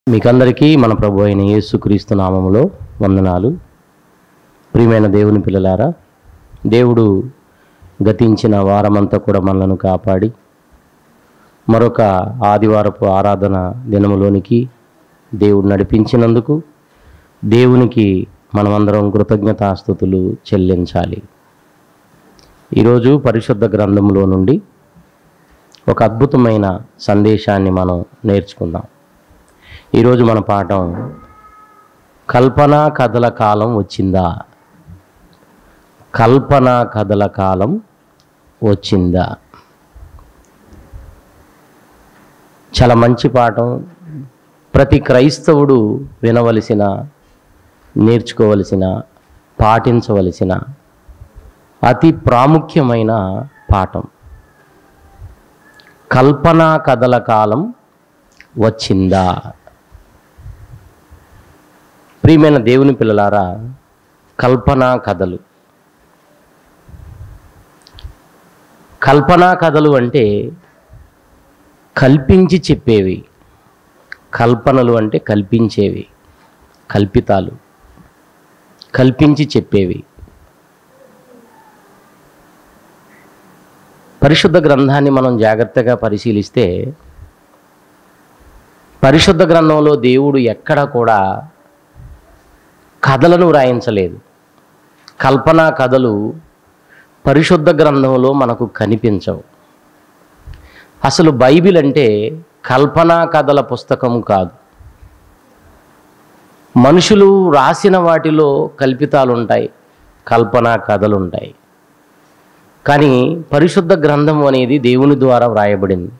మీకందరికీ మన ప్రభు అయిన యేసుక్రీస్తు నామములో వందనాలు ప్రియమైన దేవుని పిల్లలారా దేవుడు గతించిన వారమంతా కూడా మనలను కాపాడి మరొక ఆదివారపు ఆరాధన దినములోనికి దేవుడు నడిపించినందుకు దేవునికి మనమందరం కృతజ్ఞతాస్థుతులు చెల్లించాలి ఈరోజు పరిశుద్ధ గ్రంథంలో నుండి ఒక అద్భుతమైన సందేశాన్ని మనం నేర్చుకుందాం ఈరోజు మన పాఠం కల్పనా కథల కాలం వచ్చిందా కల్పనా కథల కాలం వచ్చిందా చాలా మంచి పాఠం ప్రతి క్రైస్తవుడు వినవలసిన నేర్చుకోవలసిన పాటించవలసిన అతి ప్రాముఖ్యమైన పాఠం కల్పనా కథల కాలం వచ్చిందా ప్రియమైన దేవుని పిల్లలారా కల్పనా కథలు కల్పనా కథలు అంటే కల్పించి చెప్పేవి కల్పనలు అంటే కల్పించేవి కల్పితాలు కల్పించి చెప్పేవి పరిశుద్ధ గ్రంథాన్ని మనం జాగ్రత్తగా పరిశీలిస్తే పరిశుద్ధ గ్రంథంలో దేవుడు ఎక్కడ కూడా కథలను వ్రాయించలేదు కల్పనా కథలు పరిశుద్ధ గ్రంథంలో మనకు కనిపించవు అసలు బైబిల్ అంటే కల్పనా కథల పుస్తకం కాదు మనుషులు రాసిన వాటిలో కల్పితాలు ఉంటాయి కల్పనా కథలు ఉంటాయి కానీ పరిశుద్ధ గ్రంథం అనేది దేవుని ద్వారా వ్రాయబడింది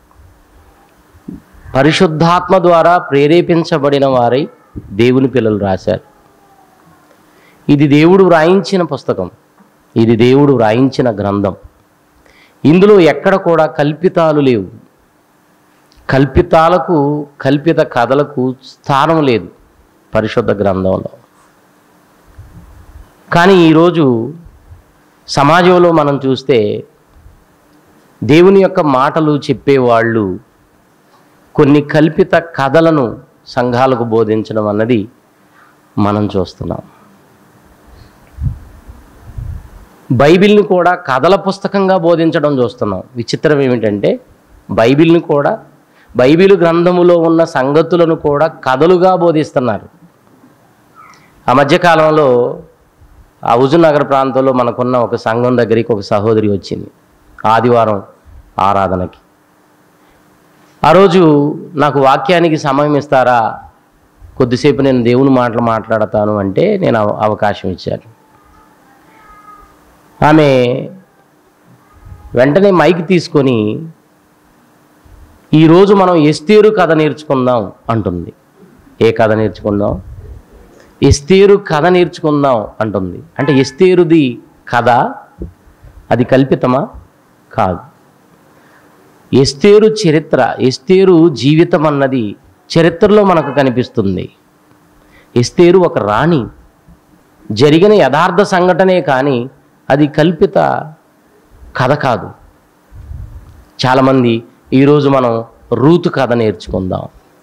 పరిశుద్ధాత్మ ద్వారా ప్రేరేపించబడిన వారై దేవుని పిల్లలు రాశారు ఇది దేవుడు వ్రాయించిన పుస్తకం ఇది దేవుడు వ్రాయించిన గ్రంథం ఇందులో ఎక్కడ కూడా కల్పితాలు లేవు కల్పితాలకు కల్పిత కథలకు స్థానం లేదు పరిశుద్ధ గ్రంథంలో కానీ ఈరోజు సమాజంలో మనం చూస్తే దేవుని యొక్క మాటలు చెప్పేవాళ్ళు కొన్ని కల్పిత కథలను సంఘాలకు బోధించడం అన్నది మనం చూస్తున్నాం బైబిల్ని కూడా కథల పుస్తకంగా బోధించడం చూస్తున్నాం విచిత్రం ఏమిటంటే బైబిల్ని కూడా బైబిల్ గ్రంథములో ఉన్న సంగతులను కూడా కథలుగా బోధిస్తున్నారు ఆ మధ్యకాలంలో ఆ హుజునగర్ ప్రాంతంలో మనకున్న ఒక సంఘం దగ్గరికి ఒక సహోదరి వచ్చింది ఆదివారం ఆరాధనకి ఆ రోజు నాకు వాక్యానికి సమయం ఇస్తారా కొద్దిసేపు నేను దేవుని మాటలు మాట్లాడతాను అంటే నేను అవ- అవకాశం ఇచ్చాను ఆమె వెంటనే మైక్ తీసుకొని ఈరోజు మనం ఎస్తేరు కథ నేర్చుకుందాం అంటుంది ఏ కథ నేర్చుకుందాం ఎస్తేరు కథ నేర్చుకుందాం అంటుంది అంటే ఎస్తేరుది కథ అది కల్పితమా కాదు ఎస్తేరు చరిత్ర ఎస్తేరు జీవితం అన్నది చరిత్రలో మనకు కనిపిస్తుంది ఎస్తేరు ఒక రాణి జరిగిన యథార్థ సంఘటనే కానీ అది కల్పిత కథ కాదు చాలామంది ఈరోజు మనం రూతు కథ నేర్చుకుందాం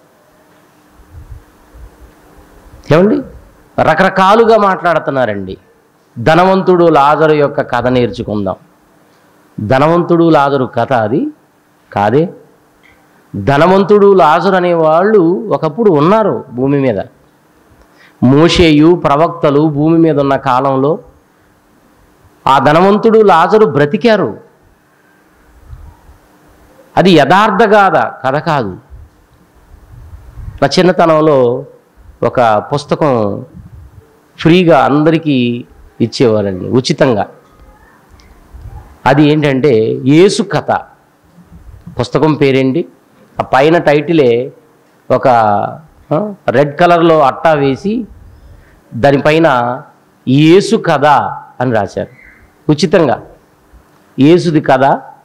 ఏమండి రకరకాలుగా మాట్లాడుతున్నారండి ధనవంతుడు లాజరు యొక్క కథ నేర్చుకుందాం ధనవంతుడు లాజరు కథ అది కాదే ధనవంతుడు లాజరు అనేవాళ్ళు ఒకప్పుడు ఉన్నారు భూమి మీద మోషేయు ప్రవక్తలు భూమి మీద ఉన్న కాలంలో ఆ ధనవంతుడు లాజరు బ్రతికారు అది యథార్థ గాథ కథ కాదు నా చిన్నతనంలో ఒక పుస్తకం ఫ్రీగా అందరికీ ఇచ్చేవారండి ఉచితంగా అది ఏంటంటే యేసు కథ పుస్తకం పేరేంటి ఆ పైన టైటిలే ఒక ఆ, రెడ్ కలర్లో అట్టా వేసి దానిపైన యేసు కథ అని రాశారు ఉచితంగా యేసుది కథ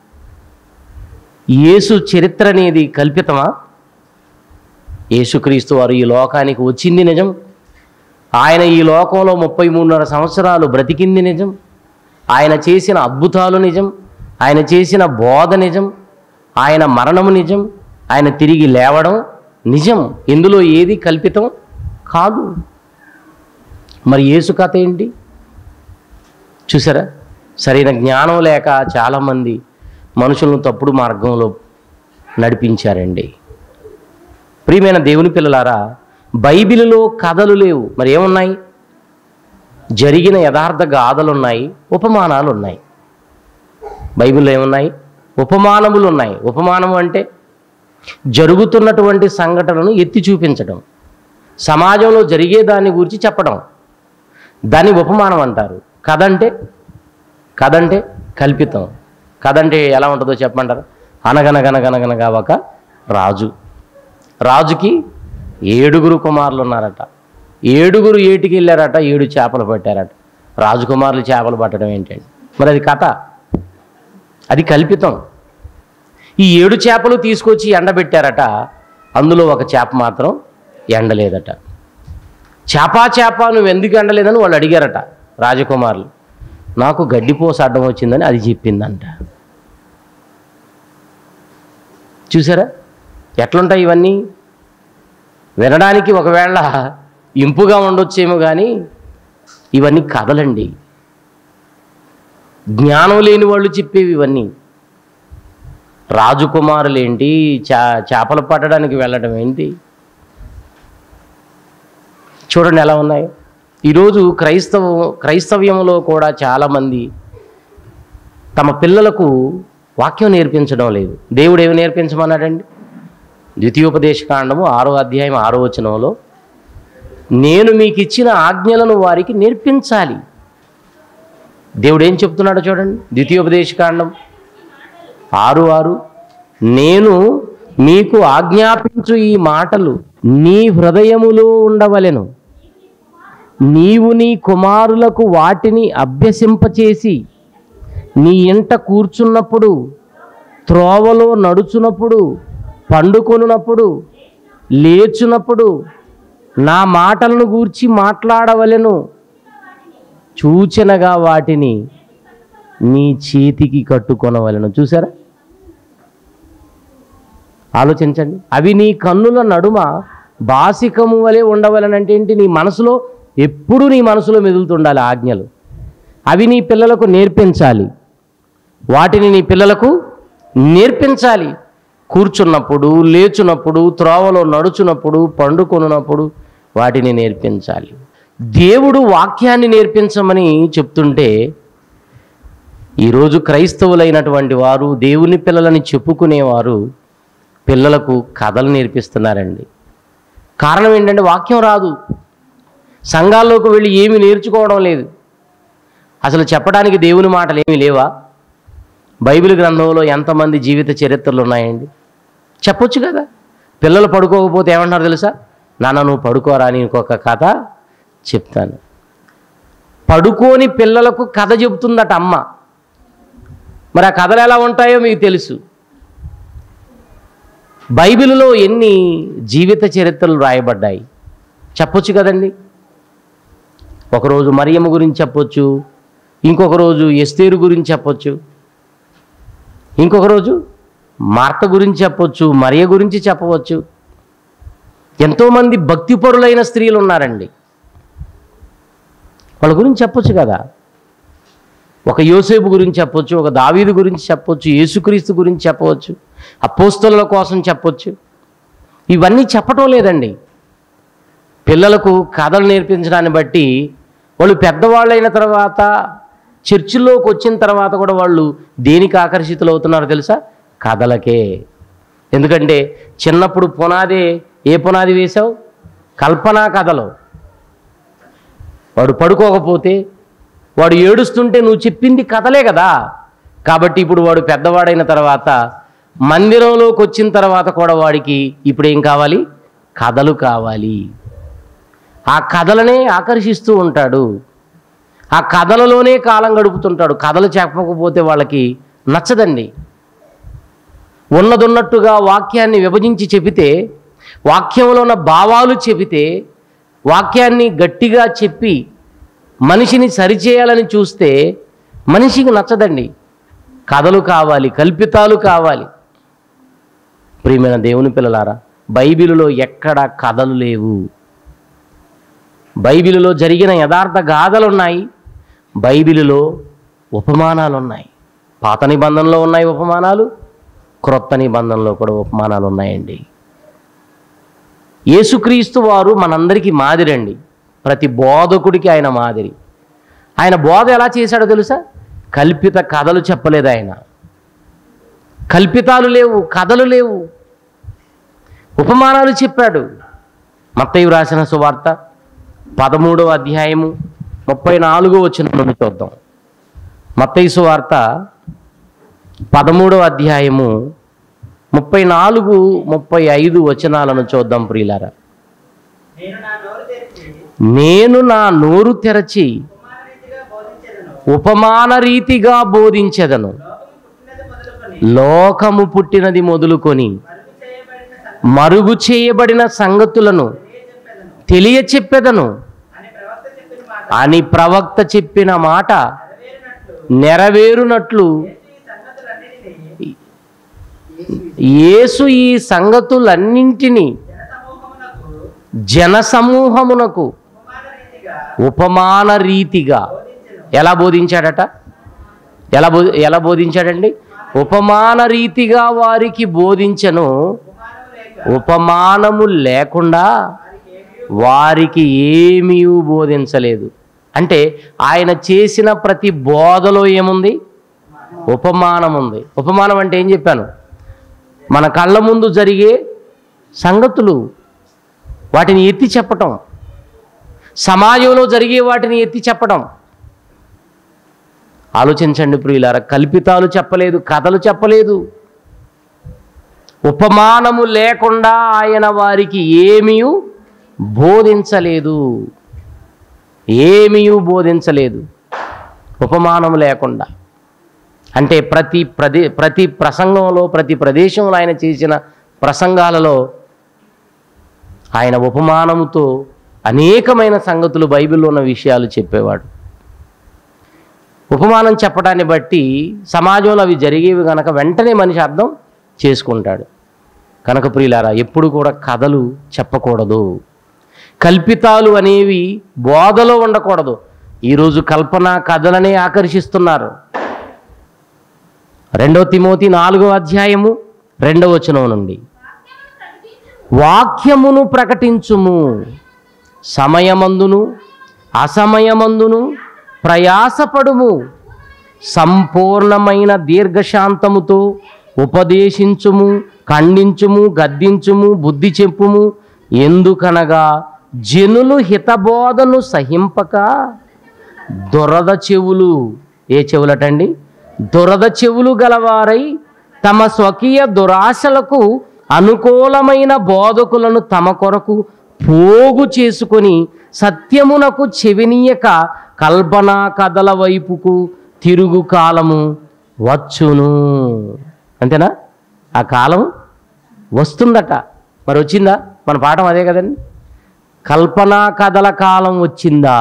యేసు చరిత్ర అనేది కల్పితమా యేసుక్రీస్తు వారు ఈ లోకానికి వచ్చింది నిజం ఆయన ఈ లోకంలో ముప్పై మూడున్నర సంవత్సరాలు బ్రతికింది నిజం ఆయన చేసిన అద్భుతాలు నిజం ఆయన చేసిన బోధ నిజం ఆయన మరణము నిజం ఆయన తిరిగి లేవడం నిజం ఇందులో ఏది కల్పితం కాదు మరి యేసు కథ ఏంటి చూసారా సరైన జ్ఞానం లేక చాలామంది మనుషులను తప్పుడు మార్గంలో నడిపించారండి ప్రియమైన దేవుని పిల్లలారా బైబిలులో కథలు లేవు మరి ఏమున్నాయి జరిగిన యథార్థ గాథలు ఉన్నాయి ఉపమానాలు ఉన్నాయి బైబిల్లో ఏమున్నాయి ఉపమానములు ఉన్నాయి ఉపమానము అంటే జరుగుతున్నటువంటి సంఘటనను ఎత్తి చూపించడం సమాజంలో జరిగే దాని గురించి చెప్పడం దాన్ని ఉపమానం అంటారు కథ అంటే కథ అంటే కల్పితం కథ అంటే ఎలా ఉంటుందో చెప్పమంటారు అనగనగనగనగనగా ఒక రాజు రాజుకి ఏడుగురు కుమారులు ఉన్నారట ఏడుగురు ఏటికి వెళ్ళారట ఏడు చేపలు పట్టారట రాజకుమారులు చేపలు పట్టడం ఏంటండి మరి అది కథ అది కల్పితం ఈ ఏడు చేపలు తీసుకొచ్చి ఎండబెట్టారట అందులో ఒక చేప మాత్రం ఎండలేదట చేపా చేప నువ్వు ఎందుకు ఎండలేదని వాళ్ళు అడిగారట రాజకుమారులు నాకు గడ్డిపోస అడ్డం వచ్చిందని అది చెప్పిందంట చూసారా ఎట్లుంటాయి ఇవన్నీ వినడానికి ఒకవేళ ఇంపుగా ఉండొచ్చేమో కానీ ఇవన్నీ కథలండి జ్ఞానం లేని వాళ్ళు చెప్పేవి ఇవన్నీ రాజకుమారులేంటి చా చేపలు పట్టడానికి వెళ్ళడం ఏంటి చూడండి ఎలా ఉన్నాయి ఈరోజు క్రైస్తవ క్రైస్తవ్యంలో కూడా చాలామంది తమ పిల్లలకు వాక్యం నేర్పించడం లేదు దేవుడు ఏమి నేర్పించమన్నాడండి ద్వితీయోపదేశ కాండము ఆరో అధ్యాయం ఆరో వచనంలో నేను మీకు ఇచ్చిన ఆజ్ఞలను వారికి నేర్పించాలి దేవుడు ఏం చెప్తున్నాడో చూడండి ద్వితీయోపదేశ కాండం ఆరు ఆరు నేను మీకు ఆజ్ఞాపించు ఈ మాటలు నీ హృదయములో ఉండవలెను నీవు నీ కుమారులకు వాటిని అభ్యసింపచేసి నీ ఇంట కూర్చున్నప్పుడు త్రోవలో నడుచునప్పుడు పండుకొనున్నప్పుడు లేచునప్పుడు నా మాటలను గూర్చి మాట్లాడవలెను సూచనగా వాటిని నీ చేతికి కట్టుకొనవలెను చూసారా ఆలోచించండి అవి నీ కన్నుల నడుమ బాసికము వలె ఉండవలనంటే ఏంటి నీ మనసులో ఎప్పుడూ నీ మనసులో మెదులుతుండాలి ఆజ్ఞలు అవి నీ పిల్లలకు నేర్పించాలి వాటిని నీ పిల్లలకు నేర్పించాలి కూర్చున్నప్పుడు లేచున్నప్పుడు త్రోవలో నడుచున్నప్పుడు పండుకొనున్నప్పుడు వాటిని నేర్పించాలి దేవుడు వాక్యాన్ని నేర్పించమని చెప్తుంటే ఈరోజు క్రైస్తవులైనటువంటి వారు దేవుని పిల్లలని చెప్పుకునేవారు పిల్లలకు కథలు నేర్పిస్తున్నారండి కారణం ఏంటంటే వాక్యం రాదు సంఘాల్లోకి వెళ్ళి ఏమి నేర్చుకోవడం లేదు అసలు చెప్పడానికి దేవుని మాటలు ఏమీ లేవా బైబిల్ గ్రంథంలో ఎంతమంది జీవిత చరిత్రలు ఉన్నాయండి చెప్పొచ్చు కదా పిల్లలు పడుకోకపోతే ఏమంటారు తెలుసా నాన్న నువ్వు పడుకోరా అని ఇంకొక కథ చెప్తాను పడుకోని పిల్లలకు కథ చెబుతుందట అమ్మ మరి ఆ కథలు ఎలా ఉంటాయో మీకు తెలుసు బైబిల్లో ఎన్ని జీవిత చరిత్రలు రాయబడ్డాయి చెప్పొచ్చు కదండి ఒకరోజు మరియమ్మ గురించి చెప్పొచ్చు ఇంకొక రోజు ఎస్తేరు గురించి చెప్పొచ్చు ఇంకొక రోజు మార్త గురించి చెప్పొచ్చు మరియ గురించి చెప్పవచ్చు ఎంతోమంది భక్తిపరులైన స్త్రీలు ఉన్నారండి వాళ్ళ గురించి చెప్పొచ్చు కదా ఒక యోసేపు గురించి చెప్పొచ్చు ఒక దావీదు గురించి చెప్పొచ్చు యేసుక్రీస్తు గురించి చెప్పవచ్చు అపోస్తల కోసం చెప్పొచ్చు ఇవన్నీ చెప్పటం లేదండి పిల్లలకు కథలు నేర్పించడాన్ని బట్టి వాళ్ళు పెద్దవాళ్ళైన తర్వాత చర్చిల్లోకి వచ్చిన తర్వాత కూడా వాళ్ళు దేనికి ఆకర్షితులు అవుతున్నారో తెలుసా కథలకే ఎందుకంటే చిన్నప్పుడు పునాది ఏ పునాది వేశావు కల్పనా కథలు వాడు పడుకోకపోతే వాడు ఏడుస్తుంటే నువ్వు చెప్పింది కథలే కదా కాబట్టి ఇప్పుడు వాడు పెద్దవాడైన తర్వాత మందిరంలోకి వచ్చిన తర్వాత కూడా వాడికి ఇప్పుడు ఏం కావాలి కథలు కావాలి ఆ కథలనే ఆకర్షిస్తూ ఉంటాడు ఆ కథలలోనే కాలం గడుపుతుంటాడు కథలు చెప్పకపోతే వాళ్ళకి నచ్చదండి ఉన్నదున్నట్టుగా వాక్యాన్ని విభజించి చెబితే వాక్యంలో ఉన్న భావాలు చెబితే వాక్యాన్ని గట్టిగా చెప్పి మనిషిని సరిచేయాలని చూస్తే మనిషికి నచ్చదండి కథలు కావాలి కల్పితాలు కావాలి ప్రియమైన దేవుని పిల్లలారా బైబిలులో ఎక్కడ కథలు లేవు బైబిలులో జరిగిన యథార్థ గాథలు ఉన్నాయి బైబిలులో ఉపమానాలు ఉన్నాయి పాత నిబంధనలో ఉన్నాయి ఉపమానాలు క్రొత్త నిబంధనలో కూడా ఉపమానాలు ఉన్నాయండి యేసుక్రీస్తు వారు మనందరికీ మాదిరండి ప్రతి బోధకుడికి ఆయన మాదిరి ఆయన బోధ ఎలా చేశాడో తెలుసా కల్పిత కథలు చెప్పలేదు ఆయన కల్పితాలు లేవు కథలు లేవు ఉపమానాలు చెప్పాడు మత్తయి రాసిన సువార్త పదమూడవ అధ్యాయము ముప్పై నాలుగో వచ్చిన నుండి చూద్దాం మత్తయి సువార్త పదమూడవ అధ్యాయము ముప్పై నాలుగు ముప్పై ఐదు వచనాలను చూద్దాం ప్రియులారా నేను నా నోరు తెరిచి నేను నా నోరు తెరచి ఉపమానరీతిగా బోధించెదను ఉపమాన రీతిగా బోధించెదను లోకము పుట్టినది మొదలుకొని లోకము పుట్టినది మొదలుకొని మరుగు చేయబడిన మరుగు చేయబడిన సంగతి సంగతులను తెలియజెప్పెదను తెలియచెప్పెదను అని ప్రవక్త చెప్పిన మాట అని ప్రవక్త చెప్పిన మాట నెరవేరినట్లు నెరవేరునట్లు యేసు ఈ యేసు ఈ సంగతులన్నిటినీ సంగతులన్నింటినీ జనసమూహమునకు జనసమూహమునకు ఉపమానరీతిగా ఉపమాన రీతిగా బోధించెను ఎలా బోధించాడట ఎలా బో ఎలా బోధించాడండి ఉపమాన రీతిగా వారికి బోధించను ఉపమానము లేక ఉపమానము లేకుండా వారికి వారికి ఏమీ ఏమీ బోధించలేదు అంటే ఆయన చేసిన ప్రతి బోధలో ఏముంది ఉపమానం ఉంది ఉపమానం అంటే ఏం చెప్పాను మన కళ్ళ ముందు జరిగే సంగతులు వాటిని ఎత్తి చెప్పటం సమాజంలో జరిగే వాటిని ఎత్తి చెప్పటం ఆలోచించండి ప్రియులారా కల్పితాలు చెప్పలేదు కథలు చెప్పలేదు ఉపమానము లేకుండా ఆయన వారికి ఏమీ బోధించలేదు ఏమీ బోధించలేదు ఉపమానం లేకుండా అంటే ప్రతి ప్రదే ప్రతి ప్రసంగంలో ప్రతి ప్రదేశంలో ఆయన చేసిన ప్రసంగాలలో ఆయన ఉపమానముతో అనేకమైన సంగతులు బైబిల్లో ఉన్న విషయాలు చెప్పేవాడు ఉపమానం చెప్పడాన్ని బట్టి సమాజంలో అవి జరిగేవి కనుక వెంటనే మనిషి అర్థం చేసుకుంటాడు కనుక ప్రియులారా ఎప్పుడు కూడా కథలు చెప్పకూడదు కల్పితాలు అనేవి బోధలో ఉండకూడదు ఈరోజు కల్పన కథలనే ఆకర్షిస్తున్నారు రెండవ తిమోతి నాలుగో అధ్యాయము రెండవ వచనం నుండి వాక్యమును ప్రకటించుము సమయమందును అసమయమందును ప్రయాసపడుము సంపూర్ణమైన దీర్ఘశాంతముతో ఉపదేశించుము ఖండించుము గద్దించుము బుద్ధి చెప్పుము ఎందుకనగా జనులు హితబోధను సహింపక దురద చెవులు ఏ చెవులటండి దురద చెవులు గలవారై తమ స్వకీయ దురాశలకు అనుకూలమైన బోధకులను తమ కొరకు పోగు చేసుకొని సత్యమునకు చెవినీయక కల్పనా కథల వైపుకు తిరుగు కాలము వచ్చును అంతేనా ఆ కాలం వస్తుందట మరి వచ్చిందా మన పాఠం అదే కదండి కల్పనా కథల కాలం వచ్చిందా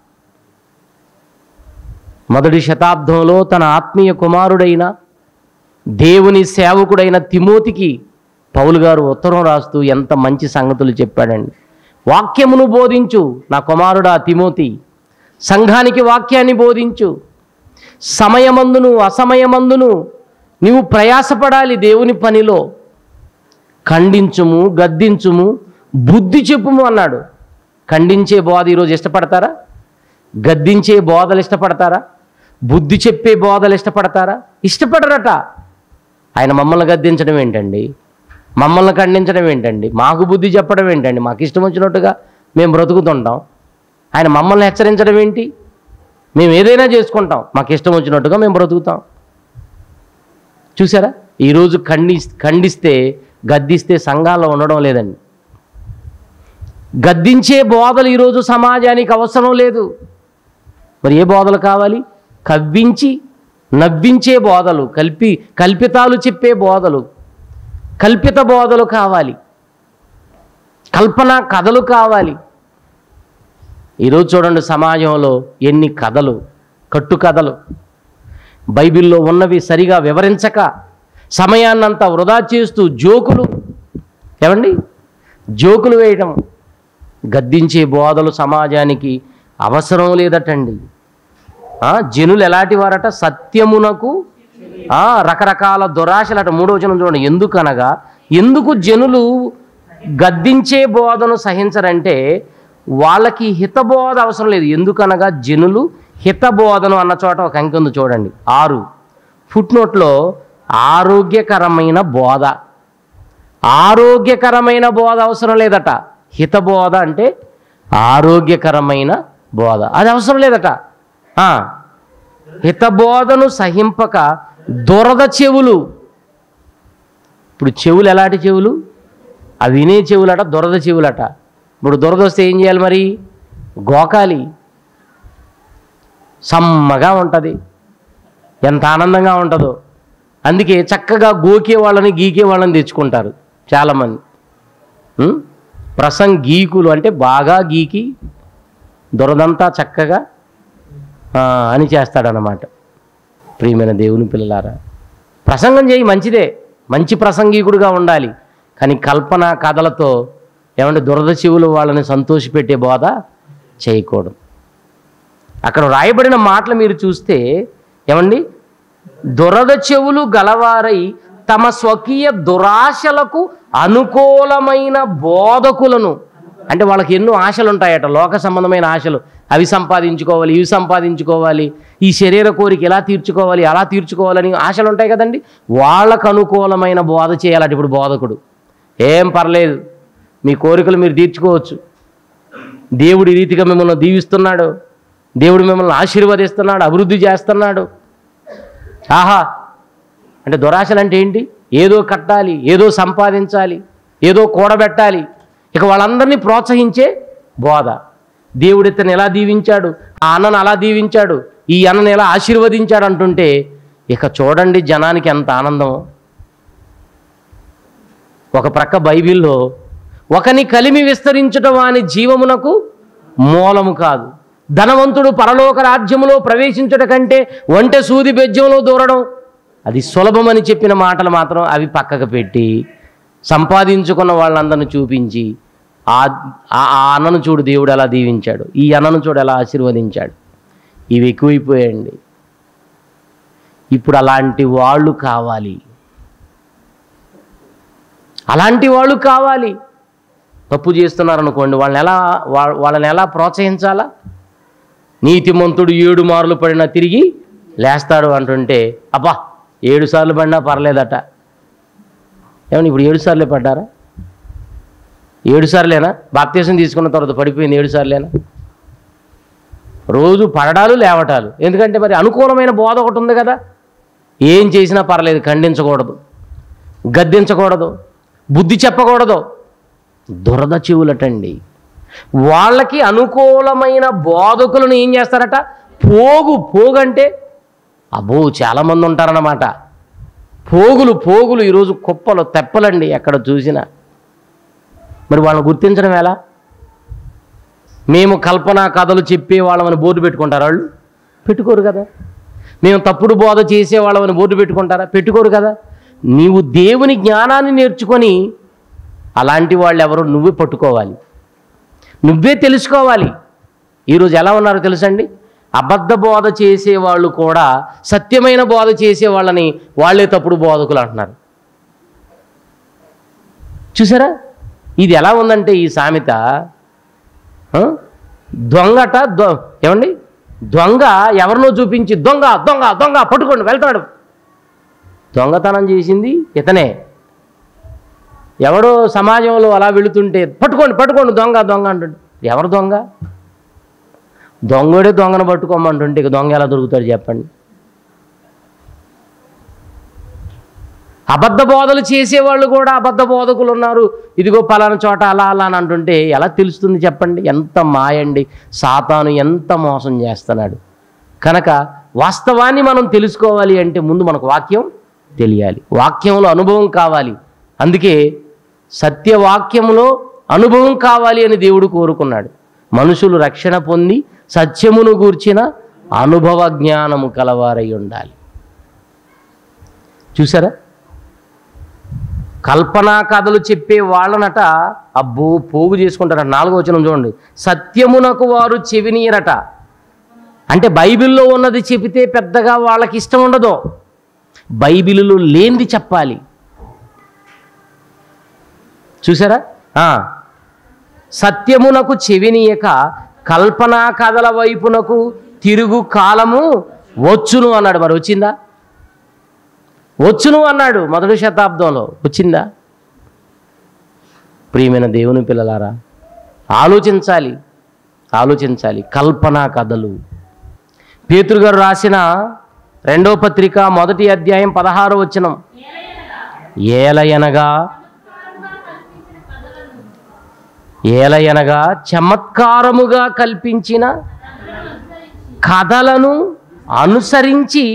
మొదటి శతాబ్దంలో తన ఆత్మీయ కుమారుడైన దేవుని సేవకుడైన తిమోతికి పౌలు గారు ఉత్తరం రాస్తూ ఎంత మంచి సంగతులు చెప్పాడండి వాక్యమును బోధించు నా కుమారుడా తిమోతి సంఘానికి వాక్యాన్ని బోధించు సమయమందును అసమయమందును నీవు ప్రయాసపడాలి దేవుని పనిలో ఖండించుము గద్దించుము బుద్ధి చెప్పుము అన్నాడు ఖండించే బోధ ఈరోజు ఇష్టపడతారా గద్దించే బోధలు ఇష్టపడతారా బుద్ధి చెప్పే బోధలు ఇష్టపడతారా ఇష్టపడరట ఆయన మమ్మల్ని గద్దించడం ఏంటండి మమ్మల్ని ఖండించడం ఏంటండి మాకు బుద్ధి చెప్పడం ఏంటండి మాకు ఇష్టం వచ్చినట్టుగా మేము బ్రతుకుతుంటాం ఆయన మమ్మల్ని హెచ్చరించడం ఏంటి మేము ఏదైనా చేసుకుంటాం మాకు ఇష్టం వచ్చినట్టుగా మేము బ్రతుకుతాం చూసారా ఈరోజు ఖండి ఖండిస్తే గద్దిస్తే సంఘాల్లో ఉండడం లేదండి గద్దించే బోధలు ఈరోజు సమాజానికి అవసరం లేదు మరి ఏ బోధలు కావాలి కవ్వించి నవ్వించే బోధలు కల్పి కల్పితాలు చెప్పే బోధలు కల్పిత బోధలు కావాలి కల్పన కథలు కావాలి ఈరోజు చూడండి సమాజంలో ఎన్ని కథలు కట్టు కథలు బైబిల్లో ఉన్నవి సరిగా వివరించక సమయాన్నంతా వృధా చేస్తూ జోకులు ఏమండి జోకులు వేయటం గద్దించే బోధలు సమాజానికి అవసరం లేదటండి ఆ, జనులు ఎలాంటి వారట సత్యమునకు ఆ, రకరకాల దురాశలట మూడో వచనం చూడండి ఎందుకనగా ఎందుకు జనులు గద్దించే బోధను సహించరంటే వాళ్ళకి హితబోధ అవసరం లేదు ఎందుకనగా జనులు హితబోధను అన్న చోట ఒక అంకె ఉంది చూడండి ఆరు ఫుట్నోట్లో ఆరోగ్యకరమైన బోధ ఆరోగ్యకరమైన బోధ అవసరం లేదట హితబోధ అంటే ఆరోగ్యకరమైన బోధ అది అవసరం లేదట ఆ, హితబోధను సహింపక దురద చెవులు ఇప్పుడు చెవులు ఎలాంటి చెవులు అవి వినే చెవులట దురద చెవులట ఇప్పుడు దురద వస్తే ఏం చేయాలి మరి గోకాలి సమ్మగా ఉంటుంది ఎంత ఆనందంగా ఉంటుందో అందుకే చక్కగా గోకే వాళ్ళని గీకే వాళ్ళని తెచ్చుకుంటారు చాలామంది ఉం? ప్రసంగ్ గీకులు అంటే బాగా గీకి దురదంతా చక్కగా ఆ, అని చేస్తాడనమాట ప్రియమైన దేవుని పిల్లలారా ప్రసంగం చేయి మంచిదే మంచి ప్రసంగీకుడుగా ఉండాలి కానీ కల్పన కథలతో ఏమంటే దురద చెవులు వాళ్ళని సంతోషపెట్టే బోధ చేయకూడదు అక్కడ రాయబడిన మాటలు మీరు చూస్తే ఏమండి దురద చెవులు గలవారై తమ స్వకీయ దురాశలకు అనుకూలమైన బోధకులను అంటే వాళ్ళకి ఎన్నో ఆశలు ఉంటాయట లోక సంబంధమైన ఆశలు అవి సంపాదించుకోవాలి ఇవి సంపాదించుకోవాలి ఈ శరీర కోరిక ఎలా తీర్చుకోవాలి అలా తీర్చుకోవాలని ఆశలు ఉంటాయి కదండి వాళ్ళకు అనుకూలమైన బోధ చేయాలట ఇప్పుడు బోధకుడు ఏం పర్లేదు మీ కోరికలు మీరు తీర్చుకోవచ్చు దేవుడి రీతిగా మిమ్మల్ని దీవిస్తున్నాడు దేవుడు మిమ్మల్ని ఆశీర్వదిస్తున్నాడు అభివృద్ధి చేస్తున్నాడు ఆహా అంటే దురాశలు అంటే ఏంటి ఏదో కట్టాలి ఏదో సంపాదించాలి ఏదో కూడబెట్టాలి ఇక వాళ్ళందరినీ ప్రోత్సహించే బోధ దేవుడు ఇతను ఎలా దీవించాడు ఆ అన్నను అలా దీవించాడు ఈ అన్నను ఎలా ఆశీర్వదించాడు అంటుంటే ఇక చూడండి జనానికి ఎంత ఆనందమో ఒక ప్రక్క బైబిల్లో ఒకని కలిమి విస్తరించుట వాని జీవమునకు మూలము కాదు ధనవంతుడు పరలోక రాజ్యములో ప్రవేశించుట కంటే ఒంటె సూది బెజ్యంలో దూరడం అది సులభమని చెప్పిన మాటలు మాత్రం అవి పక్కకు పెట్టి సంపాదించుకున్న వాళ్ళందరిని చూపించి ఆ ఆ- ఆ అన్నను చూడు దేవుడు ఎలా దీవించాడు ఈ అన్నను చూడు ఎలా ఆశీర్వదించాడు ఇవి ఎక్కువైపోయాయండి ఇప్పుడు అలాంటి వాళ్ళు కావాలి అలాంటి వాళ్ళు కావాలి తప్పు చేస్తున్నారనుకోండి వాళ్ళని ఎలా వా- వాళ్ళని ఎలా ప్రోత్సహించాలా నీతిమంతుడు ఏడు మార్లు పడినా తిరిగి లేస్తాడు అంటుంటే అబ్బా ఏడు సార్లు పడినా పర్లేదట ఏమన్నా ఇప్పుడు ఏడు సార్లే పడ్డారా ఏడు సార్లేనా బాప్తీసం తీసుకున్న తర్వాత పడిపోయింది ఏడు సార్లేనా రోజు పడడాలు లేవటాలు ఎందుకంటే మరి అనుకూలమైన బోధ ఒకటి ఉంది కదా ఏం చేసినా పర్లేదు ఖండించకూడదు గద్దించకూడదు బుద్ధి చెప్పకూడదు దురద చెవులటండి వాళ్ళకి అనుకూలమైన బోధకులను ఏం చేస్తారట పోగు పోగు అంటే అబ్బో చాలామంది ఉంటారన్నమాట పోగులు పోగులు ఈరోజు కుప్పలు తెప్పలండి ఎక్కడ చూసినా మరి వాళ్ళని గుర్తించడం ఎలా మేము కల్పన కథలు చెప్పే వాళ్ళమని బోర్డు పెట్టుకుంటారు వాళ్ళు పెట్టుకోరు కదా మేము తప్పుడు బోధ చేసే వాళ్ళమని బోర్డు పెట్టుకుంటారా పెట్టుకోరు కదా నీవు దేవుని జ్ఞానాన్ని నేర్చుకొని అలాంటి వాళ్ళు ఎవరు నువ్వే పట్టుకోవాలి నువ్వే తెలుసుకోవాలి ఈరోజు ఎలా ఉన్నారో తెలుసండి అబద్ధ బోధ చేసేవాళ్ళు కూడా సత్యమైన బోధ చేసే వాళ్ళని వాళ్ళే తప్పుడు బోధకులు అంటున్నారు చూసారా ఇది ఎలా ఉందంటే ఈ సామెత ఆ? దొంగట దొ ఏమండి దొంగ ఎవరినో చూపించి దొంగ దొంగ దొంగ పట్టుకోండి వెళ్తాడు దొంగతనం చేసింది ఇతనే ఎవడో సమాజంలో అలా వెళుతుంటే పట్టుకోండి పట్టుకోండి దొంగ దొంగ అంటుంటే ఎవరు దొంగ దొంగడే దొంగను పట్టుకోమంటుంటే ఇక దొంగ ఎలా దొరుకుతాడు చెప్పండి అబద్ధ బోధలు చేసేవాళ్ళు కూడా అబద్ధ బోధకులు ఉన్నారు ఇదిగో పలానా చోట అలా అలా అని అంటుంటే ఎలా తెలుస్తుంది చెప్పండి ఎంత మాయండి సాతాను ఎంత మోసం చేస్తున్నాడు కనుక వాస్తవాన్ని మనం తెలుసుకోవాలి అంటే ముందు మనకు వాక్యం తెలియాలి వాక్యంలో అనుభవం కావాలి అందుకే సత్యవాక్యంలో అనుభవం కావాలి అని దేవుడు కోరుకున్నాడు మనుషులు రక్షణ పొంది సత్యమును గూర్చిన అనుభవ జ్ఞానము కలవారై ఉండాలి చూసారా కల్పనా కథలు చెప్పే వాళ్ళనట అబ్బో పోగు చేసుకుంటారట నాలుగో వచనం చూడండి సత్యమునకు వారు చెవినీయరట అంటే బైబిల్లో ఉన్నది చెబితే పెద్దగా వాళ్ళకి ఇష్టం ఉండదు బైబిల్లో లేనిది చెప్పాలి చూసారా ఆ. సత్యమునకు చెవినీయక కల్పనా కథల వైపునకు తిరుగు కాలము వచ్చును అన్నాడు మరి వచ్చిందా వచ్చును అన్నాడు మొదటి శతాబ్దంలో వచ్చిందా ప్రియమైన దేవుని పిల్లలారా ఆలోచించాలి ఆలోచించాలి కల్పనా కథలు పేతురు గారు రాసిన రెండో పత్రిక మొదటి అధ్యాయం పదహారో వచనం ఏలయనగా ఏలయనగా చమత్కారముగా కల్పించిన కథలను అనుసరించి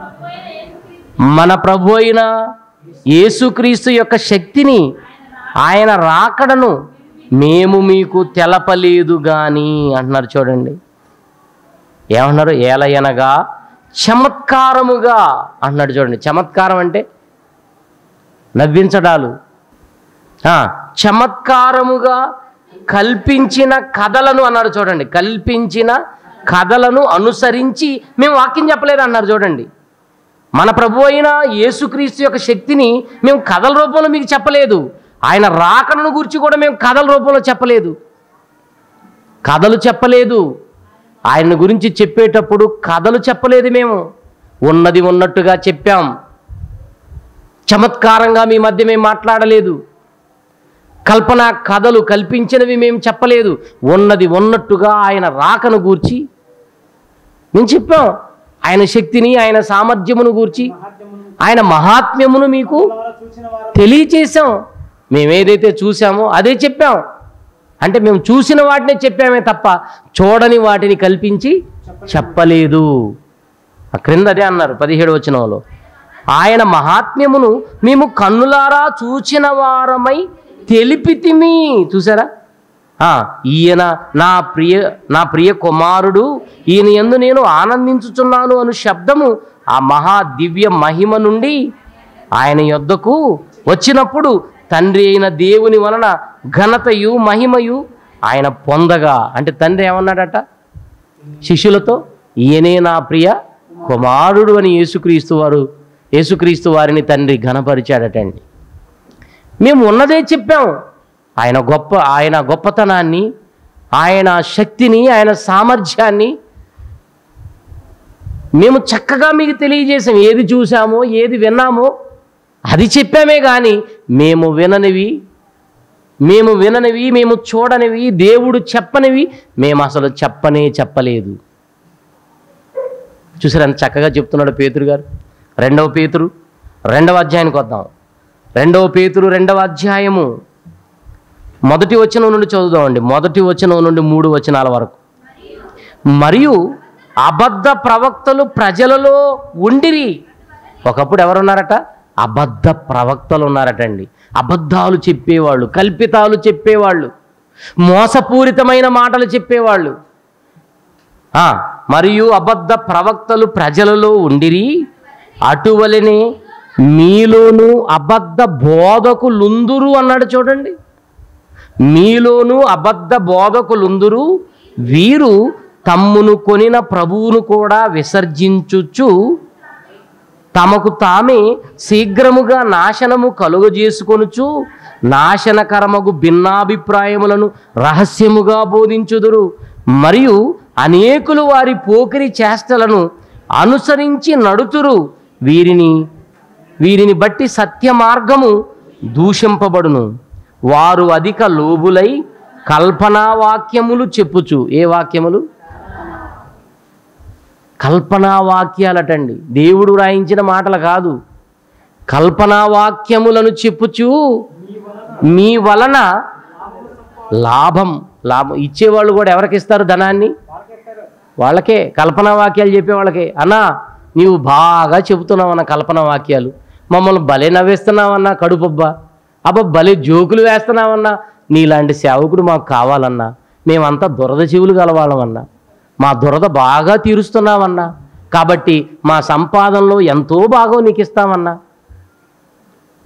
మన ప్రభు అయిన యేసుక్రీస్తు యొక్క శక్తిని ఆయన రాకడను మేము మీకు తెలపలేదు కానీ అంటున్నారు చూడండి ఏమన్నారు ఏలయనగా చమత్కారముగా అంటున్నాడు చూడండి చమత్కారం అంటే నవ్వించడాలు ఆ, చమత్కారముగా కల్పించిన కథలను అన్నారు చూడండి కల్పించిన కథలను అనుసరించి మేము వాక్యం చెప్పలేదు అన్నారు చూడండి మన ప్రభు అయిన యేసుక్రీస్తు యొక్క శక్తిని మేము కథల రూపంలో మీకు చెప్పలేదు ఆయన రాకడను గురించి కూడా మేము కథల రూపంలో చెప్పలేదు కథలు చెప్పలేదు ఆయన గురించి చెప్పేటప్పుడు కథలు చెప్పలేదు మేము ఉన్నది ఉన్నట్టుగా చెప్పాం చమత్కారంగా మీ మధ్య మేము మాట్లాడలేదు కల్పన కథలు కల్పించినవి మేము చెప్పలేదు ఉన్నది ఉన్నట్టుగా ఆయన రాకను గూర్చి మేము చెప్పాం ఆయన శక్తిని ఆయన సామర్థ్యమును గూర్చి ఆయన మహాత్మ్యమును మీకు చూసిన వారు తెలియచేసాం మేము ఏదైతే చూసామో అదే చెప్పాం అంటే మేము చూసిన వాటినే చెప్పామే తప్ప చూడని వాటిని కల్పించి చెప్పలేదు ఆ క్రింద అదే అన్నారు పదిహేడు వచనంలో ఆయన మహాత్మ్యమును మేము కన్నులారా చూచిన వారమై తెలిపితిమి చూసారా ఆ, ఈయన నా ప్రియ నా ప్రియ కుమారుడు ఈయన ఎందు నేను ఆనందించుచున్నాను అను శబ్దము ఆ మహా దివ్య మహిమ నుండి ఆయన యొద్దకు వచ్చినప్పుడు తండ్రి అయిన దేవుని వలన ఘనతయు మహిమయు ఆయన పొందగా అంటే తండ్రి ఏమన్నాడట శిష్యులతో ఈయనే నా ప్రియ కుమారుడు అని యేసుక్రీస్తు వారు యేసుక్రీస్తు వారిని తండ్రి ఘనపరిచాడటండి మేము ఉన్నదే చెప్పాం ఆయన గొప్ప ఆయన గొప్పతనాన్ని ఆయన శక్తిని ఆయన సామర్థ్యాన్ని మేము చక్కగా మీకు తెలియజేసాం ఏది చూసామో ఏది విన్నామో అది చెప్పామే కానీ మేము విననివి మేము విననివి మేము చూడనివి దేవుడు చెప్పనివి మేము అసలు చెప్పనే చెప్పలేదు చూసారు ఎంత చక్కగా చెప్తున్నాడు పేతురు గారు రెండవ పేతురు రెండవ అధ్యాయానికి వద్దాం రెండవ పేతురు రెండవ అధ్యాయము మొదటి వచనం నుండి చదువుదామండి మొదటి వచనం నుండి మూడు వచనాల వరకు మరియు అబద్ధ ప్రవక్తలు ప్రజలలో ఉండిరి ఒకప్పుడు ఎవరున్నారట అబద్ధ ప్రవక్తలు ఉన్నారటండి అబద్ధాలు చెప్పేవాళ్ళు కల్పితాలు చెప్పేవాళ్ళు మోసపూరితమైన మాటలు చెప్పేవాళ్ళు ఆ, మరియు అబద్ధ ప్రవక్తలు ప్రజలలో ఉండిరి అటువలనే మీలోను అబద్ధ బోధకులుందురు అన్నాడు చూడండి మీలోను అబద్ధ బోధకులుందురు వీరు తమ్మును కొనిన ప్రభువును కూడా విసర్జించుచు తమకు తామే శీఘ్రముగా నాశనము కలుగజేసుకొనుచు నాశనకరమగు భిన్నాభిప్రాయములను రహస్యముగా బోధించుదురు మరియు అనేకులు వారి పోకిరి చేష్టలను అనుసరించి నడుతురు వీరిని వీరిని బట్టి సత్య మార్గము దూషింపబడును వారు అధిక లోబులై కల్పనా వాక్యములు చెప్పుచు ఏ వాక్యములు కల్పనా వాక్యాలటండి దేవుడు రాయించిన మాటలు కాదు కల్పనా వాక్యములను చెప్పుచు మీ వలన లాభం లాభం ఇచ్చేవాళ్ళు కూడా ఎవరికి ఇస్తారు ధనాన్ని వాళ్ళకే కల్పనా వాక్యాలు చెప్పే వాళ్ళకే అన్నా నీవు బాగా చెబుతున్నావన్న కల్పనా వాక్యాలు మమ్మల్ని భలే నవ్వేస్తున్నావన్నా కడుపబ్బా అబ్బా భలే జోకులు వేస్తున్నావన్నా నీలాంటి సేవకుడు మాకు కావాలన్నా మేమంతా దురద చెవులు గలవాళ్ళమన్నా మా దురద బాగా తీరుస్తున్నావన్నా కాబట్టి మా సంపాదనలో ఎంతో భాగం నీకు ఇస్తామన్నా